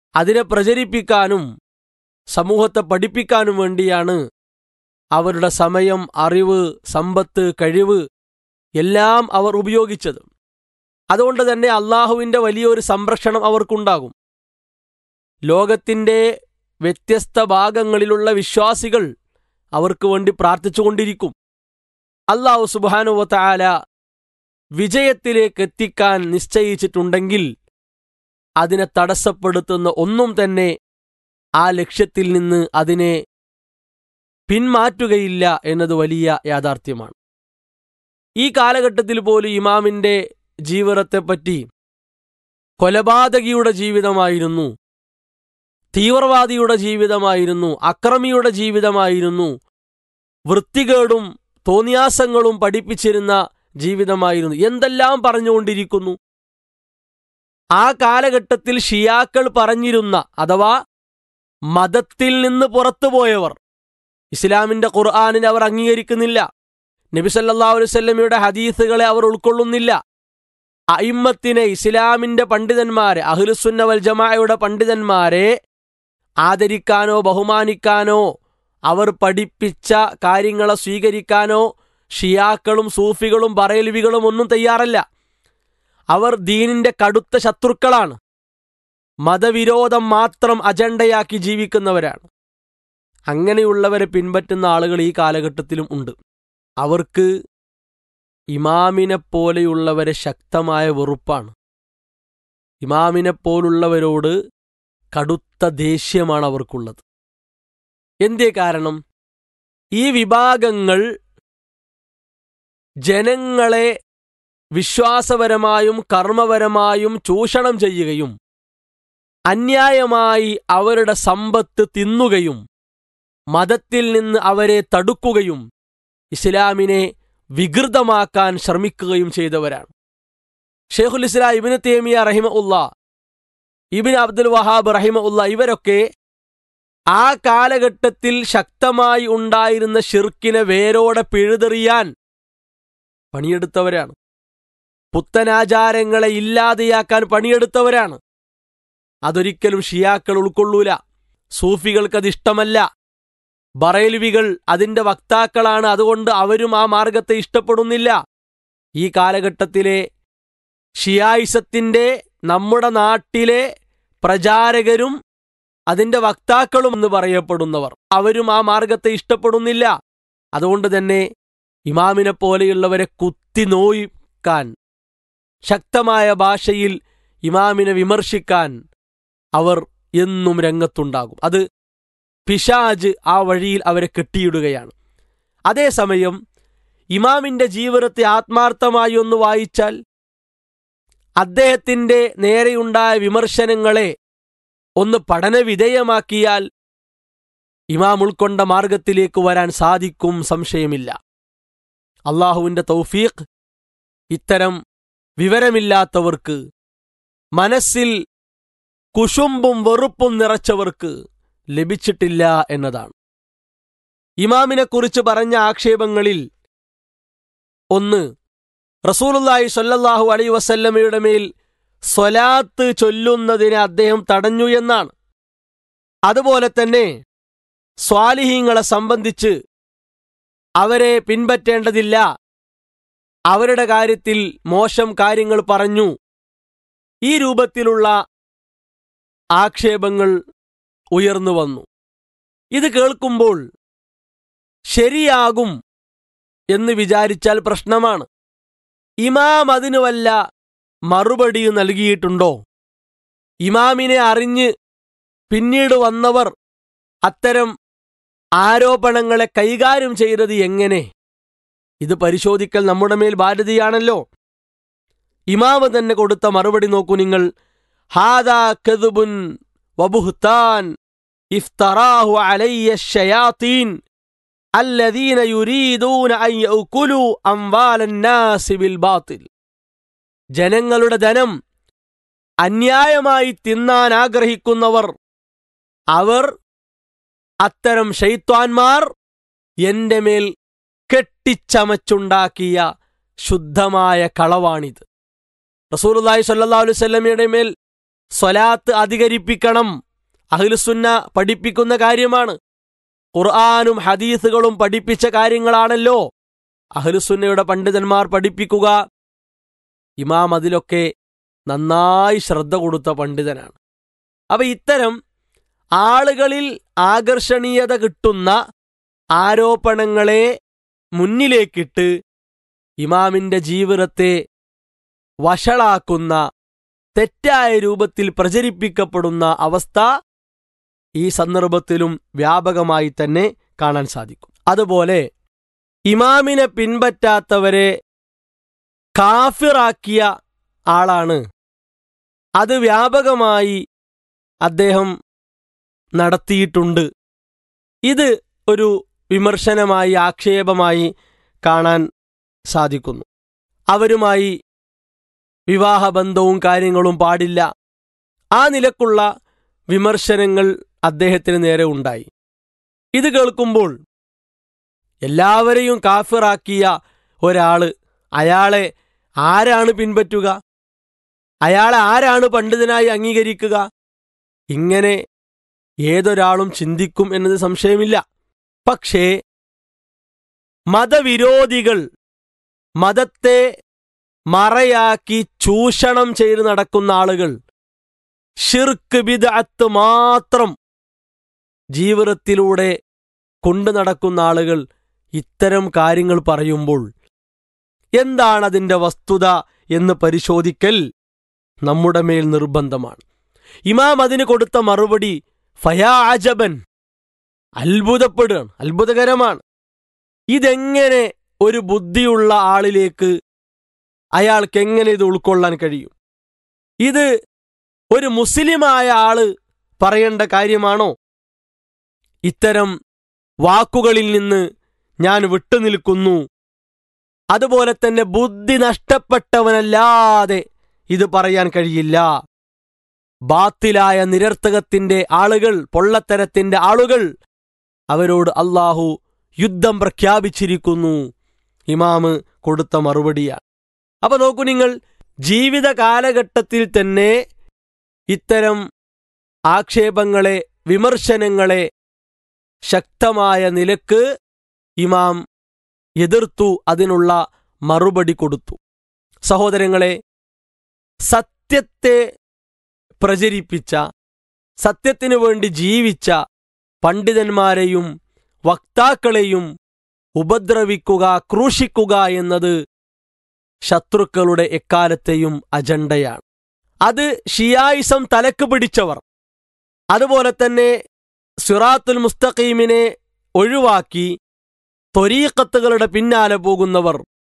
അതിനെ പ്രചരിപ്പിക്കാനും സമൂഹത്തെ പഠിപ്പിക്കാനും വേണ്ടിയാണ് അവരുടെ സമയം അറിവ് സമ്പത്ത് കഴിവ് എല്ലാം അവർ ഉപയോഗിച്ചത് അതുകൊണ്ട് തന്നെ അള്ളാഹുവിൻ്റെ വലിയൊരു സംരക്ഷണം അവർക്കുണ്ടാകും ലോകത്തിൻ്റെ വ്യത്യസ്ത ഭാഗങ്ങളിലുള്ള വിശ്വാസികൾ അവർക്ക് വേണ്ടി പ്രാർത്ഥിച്ചുകൊണ്ടിരിക്കും അള്ളാഹു സുബാനുവത്താല വിജയത്തിലേക്ക് എത്തിക്കാൻ നിശ്ചയിച്ചിട്ടുണ്ടെങ്കിൽ അതിനെ തടസ്സപ്പെടുത്തുന്ന ഒന്നും തന്നെ ആ ലക്ഷ്യത്തിൽ നിന്ന് അതിനെ പിന്മാറ്റുകയില്ല എന്നത് വലിയ യാഥാർത്ഥ്യമാണ് ഈ കാലഘട്ടത്തിൽ പോലും ഇമാമിന്റെ ജീവിതത്തെപ്പറ്റി കൊലപാതകിയുടെ ജീവിതമായിരുന്നു തീവ്രവാദിയുടെ ജീവിതമായിരുന്നു അക്രമിയുടെ ജീവിതമായിരുന്നു വൃത്തികേടും തോന്നിയാസങ്ങളും പഠിപ്പിച്ചിരുന്ന ജീവിതമായിരുന്നു എന്തെല്ലാം പറഞ്ഞുകൊണ്ടിരിക്കുന്നു ആ കാലഘട്ടത്തിൽ ഷിയാക്കൾ പറഞ്ഞിരുന്ന അഥവാ മതത്തിൽ നിന്ന് പുറത്തുപോയവർ ഇസ്ലാമിന്റെ ഖുർആാനിനെ അവർ അംഗീകരിക്കുന്നില്ല നബിസല്ലാ അലുസല്ലമയുടെ ഹദീസുകളെ അവർ ഉൾക്കൊള്ളുന്നില്ല അയിമ്മത്തിനെ ഇസ്ലാമിന്റെ പണ്ഡിതന്മാരെ അഹ്ലുസുന്ന വൽ ജമാഅയുടെ പണ്ഡിതന്മാരെ ആദരിക്കാനോ ബഹുമാനിക്കാനോ അവർ പഠിപ്പിച്ച കാര്യങ്ങളെ സ്വീകരിക്കാനോ ഷിയാക്കളും സൂഫികളും ബറേൽവികളും ഒന്നും തയ്യാറല്ല അവർ ദീനിന്റെ കടുത്ത ശത്രുക്കളാണ് മതവിരോധം മാത്രം അജണ്ടയാക്കി ജീവിക്കുന്നവരാണ് അങ്ങനെയുള്ളവരെ പിൻപറ്റുന്ന ആളുകൾ ഈ കാലഘട്ടത്തിലും ഉണ്ട് അവർക്ക് ഇമാമിനെ പോലെയുള്ളവരെ ശക്തമായ വെറുപ്പാണ് ഇമാമിനെ പോലുള്ളവരോട് കടുത്ത ദേഷ്യമാണ് അവർക്കുള്ളത് എന്തേ കാരണം ഈ വിഭാഗങ്ങൾ ജനങ്ങളെ വിശ്വാസപരമായും കർമ്മപരമായും ചൂഷണം ചെയ്യുകയും അന്യായമായി അവരുടെ സമ്പത്ത് തിന്നുകയും മതത്തിൽ നിന്ന് അവരെ തടുക്കുകയും ഇസ്ലാമിനെ വികൃതമാക്കാൻ ശ്രമിക്കുകയും ചെയ്തവരാണ് ഷെയ്ഖുൽ ഇസ്ലാം ഇബിന് തേമിയ റഹിമ ഉള്ള ഇബിൻ അബ്ദുൽ വഹാബ് റഹിമ ഉള്ള ഇവരൊക്കെ ആ കാലഘട്ടത്തിൽ ശക്തമായി ഉണ്ടായിരുന്ന ഷിർക്കിനെ വേരോടെ പിഴുതെറിയാൻ പണിയെടുത്തവരാണ് പുത്തനാചാരങ്ങളെ ഇല്ലാതെയാക്കാൻ പണിയെടുത്തവരാണ് അതൊരിക്കലും ഷിയാക്കൾ ഉൾക്കൊള്ളൂല സൂഫികൾക്കത് ഇഷ്ടമല്ല ബറേലുവികൾ അതിന്റെ വക്താക്കളാണ് അതുകൊണ്ട് അവരും ആ മാർഗത്തെ ഇഷ്ടപ്പെടുന്നില്ല ഈ കാലഘട്ടത്തിലെ ഷിയായിസത്തിന്റെ നമ്മുടെ നാട്ടിലെ പ്രചാരകരും അതിന്റെ വക്താക്കളും എന്ന് പറയപ്പെടുന്നവർ അവരും ആ മാർഗത്തെ ഇഷ്ടപ്പെടുന്നില്ല അതുകൊണ്ട് തന്നെ ഇമാമിനെ പോലെയുള്ളവരെ കുത്തി നോയിക്കാൻ ശക്തമായ ഭാഷയിൽ ഇമാമിനെ വിമർശിക്കാൻ അവർ എന്നും രംഗത്തുണ്ടാകും അത് പിശാജ് ആ വഴിയിൽ അവരെ കെട്ടിയിടുകയാണ് അതേസമയം ഇമാമിന്റെ ജീവിതത്തെ ആത്മാർത്ഥമായി ഒന്ന് വായിച്ചാൽ അദ്ദേഹത്തിന്റെ നേരെയുണ്ടായ വിമർശനങ്ങളെ ഒന്ന് പഠനവിധേയമാക്കിയാൽ ഇമാം ഉൾക്കൊണ്ട മാർഗത്തിലേക്ക് വരാൻ സാധിക്കും സംശയമില്ല അള്ളാഹുവിന്റെ തൗഫീഖ് ഇത്തരം വിവരമില്ലാത്തവർക്ക് മനസ്സിൽ കുശുമ്പും വെറുപ്പും നിറച്ചവർക്ക് ലഭിച്ചിട്ടില്ല എന്നതാണ് ഇമാമിനെക്കുറിച്ച് പറഞ്ഞ ആക്ഷേപങ്ങളിൽ ഒന്ന് റസൂലുല്ലാഹി സ്വല്ലല്ലാഹു അലൈ വസല്ലമയുടെ മേൽ സ്വലാത്ത് ചൊല്ലുന്നതിനെ അദ്ദേഹം തടഞ്ഞു എന്നാണ് അതുപോലെ തന്നെ സ്വാലിഹീങ്ങളെ സംബന്ധിച്ച് അവരെ പിൻപറ്റേണ്ടതില്ല അവരുടെ കാര്യത്തിൽ മോശം കാര്യങ്ങൾ പറഞ്ഞു ഈ രൂപത്തിലുള്ള ആക്ഷേപങ്ങൾ ഉയർന്നു വന്നു ഇത് കേൾക്കുമ്പോൾ ശരിയാകും എന്ന് വിചാരിച്ചാൽ പ്രശ്നമാണ് ഇമാം അതിന് വല്ല മറുപടി നൽകിയിട്ടുണ്ടോ ഇമാമിനെ അറിഞ്ഞ് പിന്നീട് വന്നവർ അത്തരം ആരോപണങ്ങളെ കൈകാര്യം ചെയ്തത് എങ്ങനെ ഇത് പരിശോധിക്കൽ നമ്മുടെ മേൽ ബാധ്യതയാണല്ലോ ഇമാമ് തന്നെ കൊടുത്ത മറുപടി നോക്കൂ നിങ്ങൾ ഹാദാ കദുബുൻ വബുഹ്താൻ ഇഫ്തറാഹു അലയ്യ ഷയാത്തീൻ الذين يريدون أن يأكلوا أموال الناس بالباطل ജനങ്ങളുടെ ധനം അന്യായമായി തിന്നാൻ ആഗ്രഹിക്കുന്നവർ അവർ അത്തരം ഷെയ്ത്വാൻമാർ എന്റെ മേൽ കെട്ടിച്ചമച്ചുണ്ടാക്കിയ ശുദ്ധമായ കളവാണിത് റസൂലുള്ളാഹി സ്വല്ലല്ലാഹു അലൈഹി വസല്ലമയുടെ മേൽ സ്വലാത്ത് അധികരിപ്പിക്കണം അഹ്ലുസുന്ന പഠിപ്പിക്കുന്ന കാര്യമാണ് ഖുർആാനും ഹദീസുകളും പഠിപ്പിച്ച കാര്യങ്ങളാണല്ലോ അഹ്ലുസുന്നയുടെ പണ്ഡിതന്മാർ പഠിപ്പിക്കുക ഇമാം അതിലൊക്കെ നന്നായി ശ്രദ്ധ കൊടുത്ത പണ്ഡിതനാണ് അപ്പൊ ഇത്തരം ആളുകളിൽ ആകർഷണീയത കിട്ടുന്ന ആരോപണങ്ങളെ മുന്നിലേക്കിട്ട് ഇമാമിന്റെ ജീവിതത്തെ വഷളാക്കുന്ന തെറ്റായ രൂപത്തിൽ പ്രചരിപ്പിക്കപ്പെടുന്ന അവസ്ഥ ഈ സന്ദർഭത്തിലും വ്യാപകമായി തന്നെ കാണാൻ സാധിക്കും അതുപോലെ ഇമാമിനെ പിൻപറ്റാത്തവരെ കാഫിറാക്കിയ ആളാണ് അത് വ്യാപകമായി അദ്ദേഹം നടത്തിയിട്ടുണ്ട് ഇത് ഒരു വിമർശനമായി ആക്ഷേപമായി കാണാൻ സാധിക്കുന്നു അവരുമായി വിവാഹബന്ധവും കാര്യങ്ങളും പാടില്ല ആ നിലക്കുള്ള വിമർശനങ്ങൾ അദ്ദേഹത്തിന് നേരെ ഉണ്ടായി ഇത് കേൾക്കുമ്പോൾ എല്ലാവരെയും കാഫിറാക്കിയ ഒരാള് അയാളെ ആരാണ് പിൻപറ്റുക അയാളെ ആരാണ് പണ്ഡിതനായി അംഗീകരിക്കുക ഇങ്ങനെ ഏതൊരാളും ചിന്തിക്കും എന്നത് സംശയമില്ല പക്ഷേ മതവിരോധികൾ മതത്തെ മറയാക്കി ചൂഷണം ചെയ്ത് നടക്കുന്ന ആളുകൾ ഷിർക്ക് ബിദഅത്ത് മാത്രം ജീവിതത്തിലൂടെ കൊണ്ടു നടക്കുന്ന ആളുകൾ ഇത്തരം കാര്യങ്ങൾ പറയുമ്പോൾ എന്താണ് അതിന്റെ വസ്തുത എന്ന് പരിശോധിക്കൽ നമ്മുടെ മേൽ നിർബന്ധമാണ് ഇമാം അതിന് കൊടുത്ത മറുപടി ഫയാജബൻ അത്ഭുതപ്പെടുകയാണ് അത്ഭുതകരമാണ് ഇതെങ്ങനെ ഒരു ബുദ്ധിയുള്ള ആളിലേക്ക് അയാൾക്ക് എങ്ങനെ ഇത് ഉൾക്കൊള്ളാൻ കഴിയും ഇത് ഒരു മുസ്ലിമായ ആള് പറയേണ്ട കാര്യമാണോ ഇത്തരം വാക്കുകളിൽ നിന്ന് ഞാൻ വിട്ടുനിൽക്കുന്നു അതുപോലെ തന്നെ ബുദ്ധി നഷ്ടപ്പെട്ടവനല്ലാതെ ഇത് പറയാൻ കഴിയില്ല ബാത്തിലായ നിരർത്ഥകത്തിന്റെ ആളുകൾ പൊള്ളത്തരത്തിന്റെ ആളുകൾ അവരോട് അള്ളാഹു യുദ്ധം പ്രഖ്യാപിച്ചിരിക്കുന്നു ഇമാമ് കൊടുത്ത മറുപടിയാണ് അപ്പൊ നോക്കൂ നിങ്ങൾ ജീവിത കാലഘട്ടത്തിൽ തന്നെ ഇത്തരം ആക്ഷേപങ്ങളെ വിമർശനങ്ങളെ ശക്തമായ നിലക്ക് ഇമാം എതിർത്തു അതിനുള്ള മറുപടി കൊടുത്തു സഹോദരങ്ങളെ സത്യത്തെ പ്രചരിപ്പിച്ച സത്യത്തിനു വേണ്ടി ജീവിച്ച പണ്ഡിതന്മാരെയും വക്താക്കളെയും ഉപദ്രവിക്കുക ക്രൂശിക്കുക എന്നത് ശത്രുക്കളുടെ എക്കാലത്തെയും അജണ്ടയാണ് അത് ഷിയായിസം തലക്ക് പിടിച്ചവർ അതുപോലെ തന്നെ സിറാത്തുൽ മുസ്തഖീമിനെ ഒഴിവാക്കി ത്വരീക്കത്തുകളുടെ പിന്നാലെ പോകുന്നവർ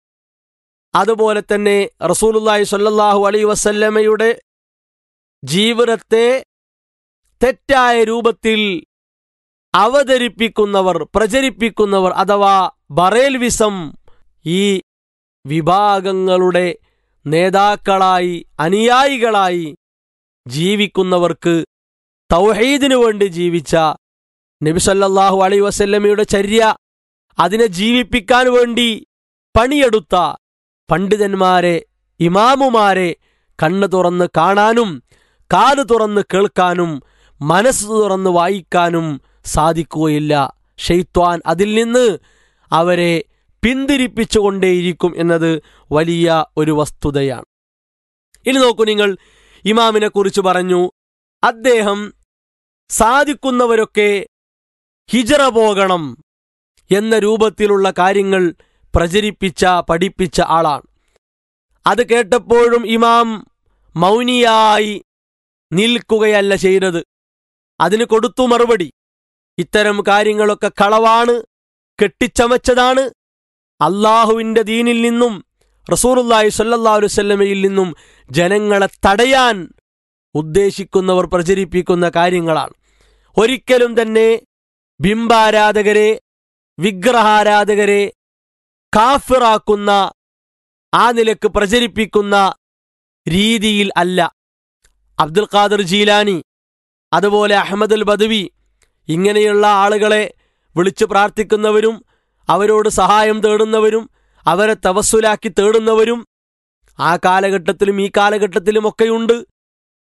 അതുപോലെ തന്നെ റസൂലുല്ലാഹി സ്വല്ലല്ലാഹു അലൈ വസല്ലമയുടെ ജീവിതത്തെ തെറ്റായ രൂപത്തിൽ അവതരിപ്പിക്കുന്നവർ പ്രചരിപ്പിക്കുന്നവർ അഥവാ ബറേൽവിസം ഈ വിഭാഗങ്ങളുടെ നേതാക്കളായി അനുയായികളായി ജീവിക്കുന്നവർക്ക് തൗഹീദിനു വേണ്ടി ജീവിച്ച നബിസല്ലാഹു അലൈ വസല്ലമയുടെ ചര്യ അതിനെ ജീവിപ്പിക്കാൻ വേണ്ടി പണിയെടുത്ത പണ്ഡിതന്മാരെ ഇമാമുമാരെ കണ്ണു തുറന്ന് കാണാനും കാല് തുറന്ന് കേൾക്കാനും മനസ്സ് തുറന്ന് വായിക്കാനും സാധിക്കുകയില്ല ഷെയ്ത്വാൻ അതിൽ നിന്ന് അവരെ പിന്തിരിപ്പിച്ചുകൊണ്ടേയിരിക്കും എന്നത് വലിയ ഒരു വസ്തുതയാണ് ഇനി നോക്കൂ നിങ്ങൾ ഇമാമിനെ കുറിച്ച് പറഞ്ഞു അദ്ദേഹം സാധിക്കുന്നവരൊക്കെ ഹിജറ പോകണം എന്ന രൂപത്തിലുള്ള കാര്യങ്ങൾ പ്രചരിപ്പിച്ച പഠിപ്പിച്ച ആളാണ് അത് കേട്ടപ്പോഴും ഇമാം മൗനിയായി നിൽക്കുകയല്ല ചെയ്തത് അതിന് കൊടുത്തു മറുപടി ഇത്തരം കാര്യങ്ങളൊക്കെ കളവാണ് കെട്ടിച്ചമച്ചതാണ് അള്ളാഹുവിന്റെ ദീനിൽ നിന്നും റസൂറുല്ലാഹി സല്ലാ വല്ലമയിൽ നിന്നും ജനങ്ങളെ തടയാൻ ഉദ്ദേശിക്കുന്നവർ പ്രചരിപ്പിക്കുന്ന കാര്യങ്ങളാണ് ഒരിക്കലും തന്നെ ബിംബാരാധകരെ വിഗ്രഹാരാധകരെ കാഫിറാക്കുന്ന ആ നിലക്ക് പ്രചരിപ്പിക്കുന്ന രീതിയിൽ അല്ല അബ്ദുൽ ഖാദർ ജീലാനി അതുപോലെ അഹമ്മദുൽ ബദവി ഇങ്ങനെയുള്ള ആളുകളെ വിളിച്ചു പ്രാർത്ഥിക്കുന്നവരും അവരോട് സഹായം തേടുന്നവരും അവരെ തവസ്സുലാക്കി തേടുന്നവരും ആ കാലഘട്ടത്തിലും ഈ കാലഘട്ടത്തിലുമൊക്കെയുണ്ട്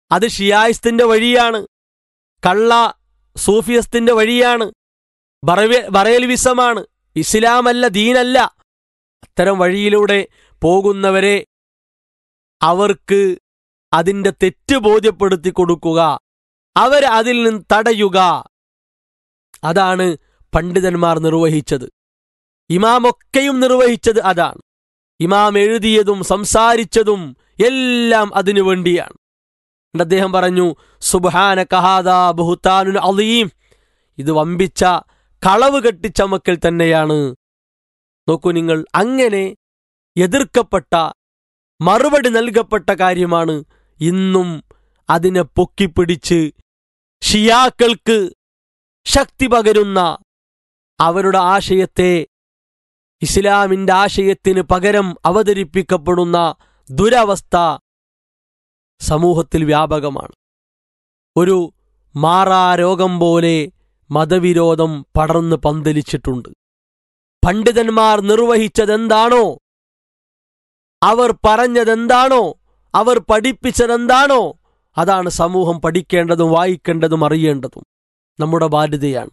അത് ഷിയായിസ്തിന്റെ വഴിയാണ് കള്ള സൂഫിയസ്തിന്റെ വഴിയാണ് ബറവെ- ബറേൽവിസമാണ് ഇസ്ലാമല്ല ദീനല്ല അത്തരം വഴിയിലൂടെ പോകുന്നവരെ അവർക്ക് അതിന്റെ തെറ്റ് ബോധ്യപ്പെടുത്തി കൊടുക്കുക അവരെ അതിൽ നിന്ന് തടയുക അതാണ് പണ്ഡിതന്മാർ നിർവഹിച്ചത് ഇമാമൊക്കെയും നിർവഹിച്ചത് അതാണ് ഇമാം എഴുതിയതും സംസാരിച്ചതും എല്ലാം അതിനു വേണ്ടിയാണ് എന്നിട്ട് അദ്ദേഹം പറഞ്ഞു സുബാന കഹാദാ ബഹുത്താനുൽ അലീം ഇത് വമ്പിച്ച കളവ് കെട്ടിച്ചമക്കൽ തന്നെയാണ് നോക്കൂ നിങ്ങൾ അങ്ങനെ എതിർക്കപ്പെട്ട മറുപടി നൽകപ്പെട്ട കാര്യമാണ് ഇന്നും അതിനെ പൊക്കിപ്പിടിച്ച് ഷിയാക്കൾക്ക് ശക്തി പകരുന്ന അവരുടെ ആശയത്തെ ഇസ്ലാമിന്റെ ആശയത്തിന് പകരം അവതരിപ്പിക്കപ്പെടുന്ന ദുരവസ്ഥ സമൂഹത്തിൽ വ്യാപകമാണ് ഒരു മാറാരോഗം പോലെ മതവിരോധം പടർന്ന് പന്തലിച്ചിട്ടുണ്ട് പണ്ഡിതന്മാർ നിർവഹിച്ചതെന്താണോ അവർ പറഞ്ഞതെന്താണോ അവർ പഠിപ്പിച്ചതെന്താണോ അതാണ് സമൂഹം പഠിക്കേണ്ടതും വായിക്കേണ്ടതും അറിയേണ്ടതും നമ്മുടെ ബാധ്യതയാണ്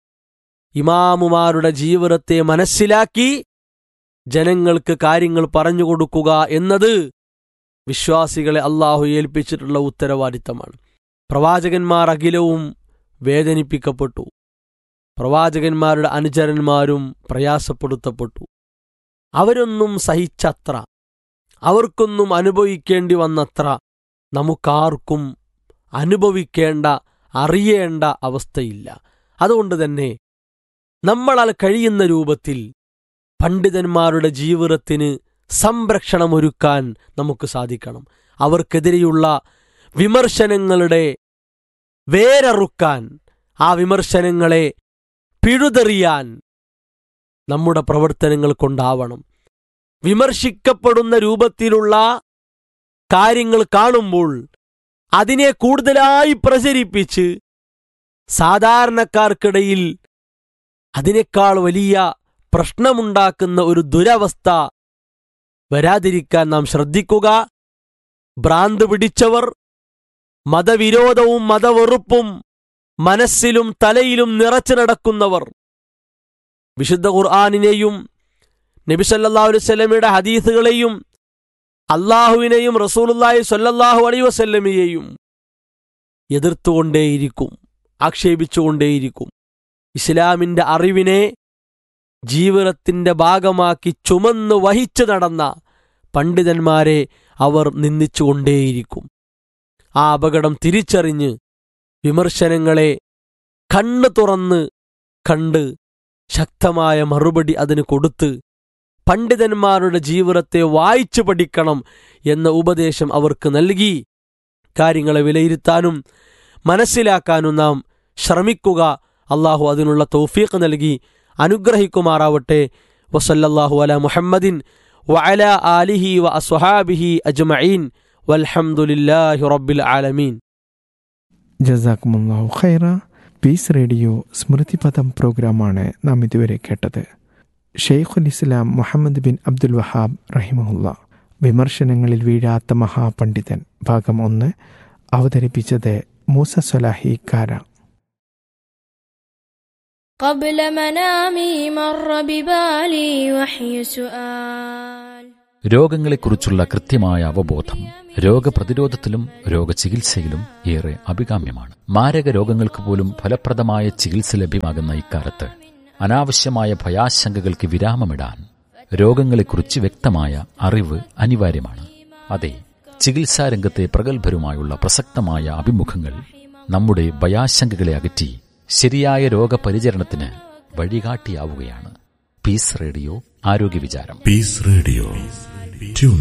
ഇമാമുമാരുടെ ജീവിതത്തെ മനസ്സിലാക്കി ജനങ്ങൾക്ക് കാര്യങ്ങൾ പറഞ്ഞു കൊടുക്കുക എന്നത് വിശ്വാസികളെ അള്ളാഹു ഏൽപ്പിച്ചിട്ടുള്ള ഉത്തരവാദിത്തമാണ് പ്രവാചകന്മാർ അഖിലവും വേദനിപ്പിക്കപ്പെട്ടു പ്രവാചകന്മാരുടെ അനുചരന്മാരും പ്രയാസപ്പെടുത്തപ്പെട്ടു അവരൊന്നും സഹിച്ചത്ര അവർക്കൊന്നും അനുഭവിക്കേണ്ടി വന്നത്ര നമുക്കാർക്കും അനുഭവിക്കേണ്ട അറിയേണ്ട അവസ്ഥയില്ല അതുകൊണ്ട് തന്നെ നമ്മളാൽ കഴിയുന്ന രൂപത്തിൽ പണ്ഡിതന്മാരുടെ ജീവിതത്തിന് സംരക്ഷണമൊരുക്കാൻ നമുക്ക് സാധിക്കണം അവർക്കെതിരെയുള്ള വിമർശനങ്ങളുടെ വേരറുക്കാൻ ആ വിമർശനങ്ങളെ പിഴുതെറിയാൻ നമ്മുടെ പ്രവർത്തനങ്ങൾ കൊണ്ടാവണം വിമർശിക്കപ്പെടുന്ന രൂപത്തിലുള്ള കാര്യങ്ങൾ കാണുമ്പോൾ അതിനെ കൂടുതലായി പ്രചരിപ്പിച്ച് സാധാരണക്കാർക്കിടയിൽ അതിനേക്കാൾ വലിയ പ്രശ്നമുണ്ടാക്കുന്ന ഒരു ദുരവസ്ഥ വരാതിരിക്കാൻ നാം ശ്രദ്ധിക്കുക ഭ്രാന്ത് പിടിച്ചവർ മതവിരോധവും മതവെറുപ്പും മനസ്സിലും തലയിലും നിറച്ചു നടക്കുന്നവർ വിശുദ്ധ ഖുർആാനിനെയും നബിസല്ലാഹു വസ്ലമയുടെ ഹദീസുകളെയും അള്ളാഹുവിനെയും റസൂലുല്ലാഹി സ്വല്ലല്ലാഹു അലൈ വസല്ലമയെയും എതിർത്തുകൊണ്ടേയിരിക്കും ആക്ഷേപിച്ചുകൊണ്ടേയിരിക്കും ഇസ്ലാമിന്റെ അറിവിനെ ജീവിതത്തിന്റെ ഭാഗമാക്കി ചുമന്ന് വഹിച്ചു നടന്ന പണ്ഡിതന്മാരെ അവർ നിന്ദിച്ചുകൊണ്ടേയിരിക്കും ആ അപകടം തിരിച്ചറിഞ്ഞ് വിമർശനങ്ങളെ കണ്ണ് തുറന്ന് കണ്ട് ശക്തമായ മറുപടി അതിന് കൊടുത്ത് പണ്ഡിതന്മാരുടെ ജീവിതത്തെ വായിച്ചു പഠിക്കണം എന്ന ഉപദേശം അവർക്ക് നൽകി കാര്യങ്ങളെ വിലയിരുത്താനും മനസ്സിലാക്കാനും നാം ശ്രമിക്കുക അള്ളാഹു അതിനുള്ള തൗഫീഖ് നൽകി അനുഗ്രഹിക്കുമാറാവട്ടെ വസല്ലല്ലാഹു അല മുഹമ്മദിൻ വഅല ആലിഹി വ അസ്വഹാബിഹി അജ്മഈൻ വൽഹംദുലില്ലാഹി റബ്ബിൽ ആലമീൻ ജസാക്കുമുല്ലാഹു ഖൈറ പീസ് റേഡിയോ സ്മൃതിപഥം പ്രോഗ്രാമാണ് നാം ഇതുവരെ കേട്ടത് Shaikhul Islam Muhammad bin Abdul Wahhab റഹിമഹുല്ല വിമർശനങ്ങളിൽ വീഴാത്ത മഹാപണ്ഡിതൻ ഭാഗം ഒന്ന് അവതരിപ്പിച്ചത് മൂസ സൊലാഹി കാര قبل منامي مر ببالي وحي سؤال രോഗങ്ങളെക്കുറിച്ചുള്ള കൃത്യമായ അവബോധം രോഗപ്രതിരോധത്തിലും രോഗചികിത്സയിലും ഏറെ അഭികാമ്യമാണ് മാരക രോഗങ്ങൾക്ക് പോലും ഫലപ്രദമായ ചികിത്സ ലഭ്യമാകുന്ന ഇക്കാലത്ത് അനാവശ്യമായ ഭയാശങ്കകൾക്ക് വിരാമമിടാൻ രോഗങ്ങളെക്കുറിച്ച് വ്യക്തമായ അറിവ് അനിവാര്യമാണ് അതെ ചികിത്സാ രംഗത്തെ പ്രഗത്ഭരുമായുള്ള പ്രസക്തമായ അഭിമുഖങ്ങൾ നമ്മുടെ ഭയാശങ്കകളെ അകറ്റി ശരിയായ രോഗപരിചരണത്തിന് വഴികാട്ടിയാവുകയാണ് പീസ് റേഡിയോ ആരോഗ്യ വിചാരം Peace Radio. Tune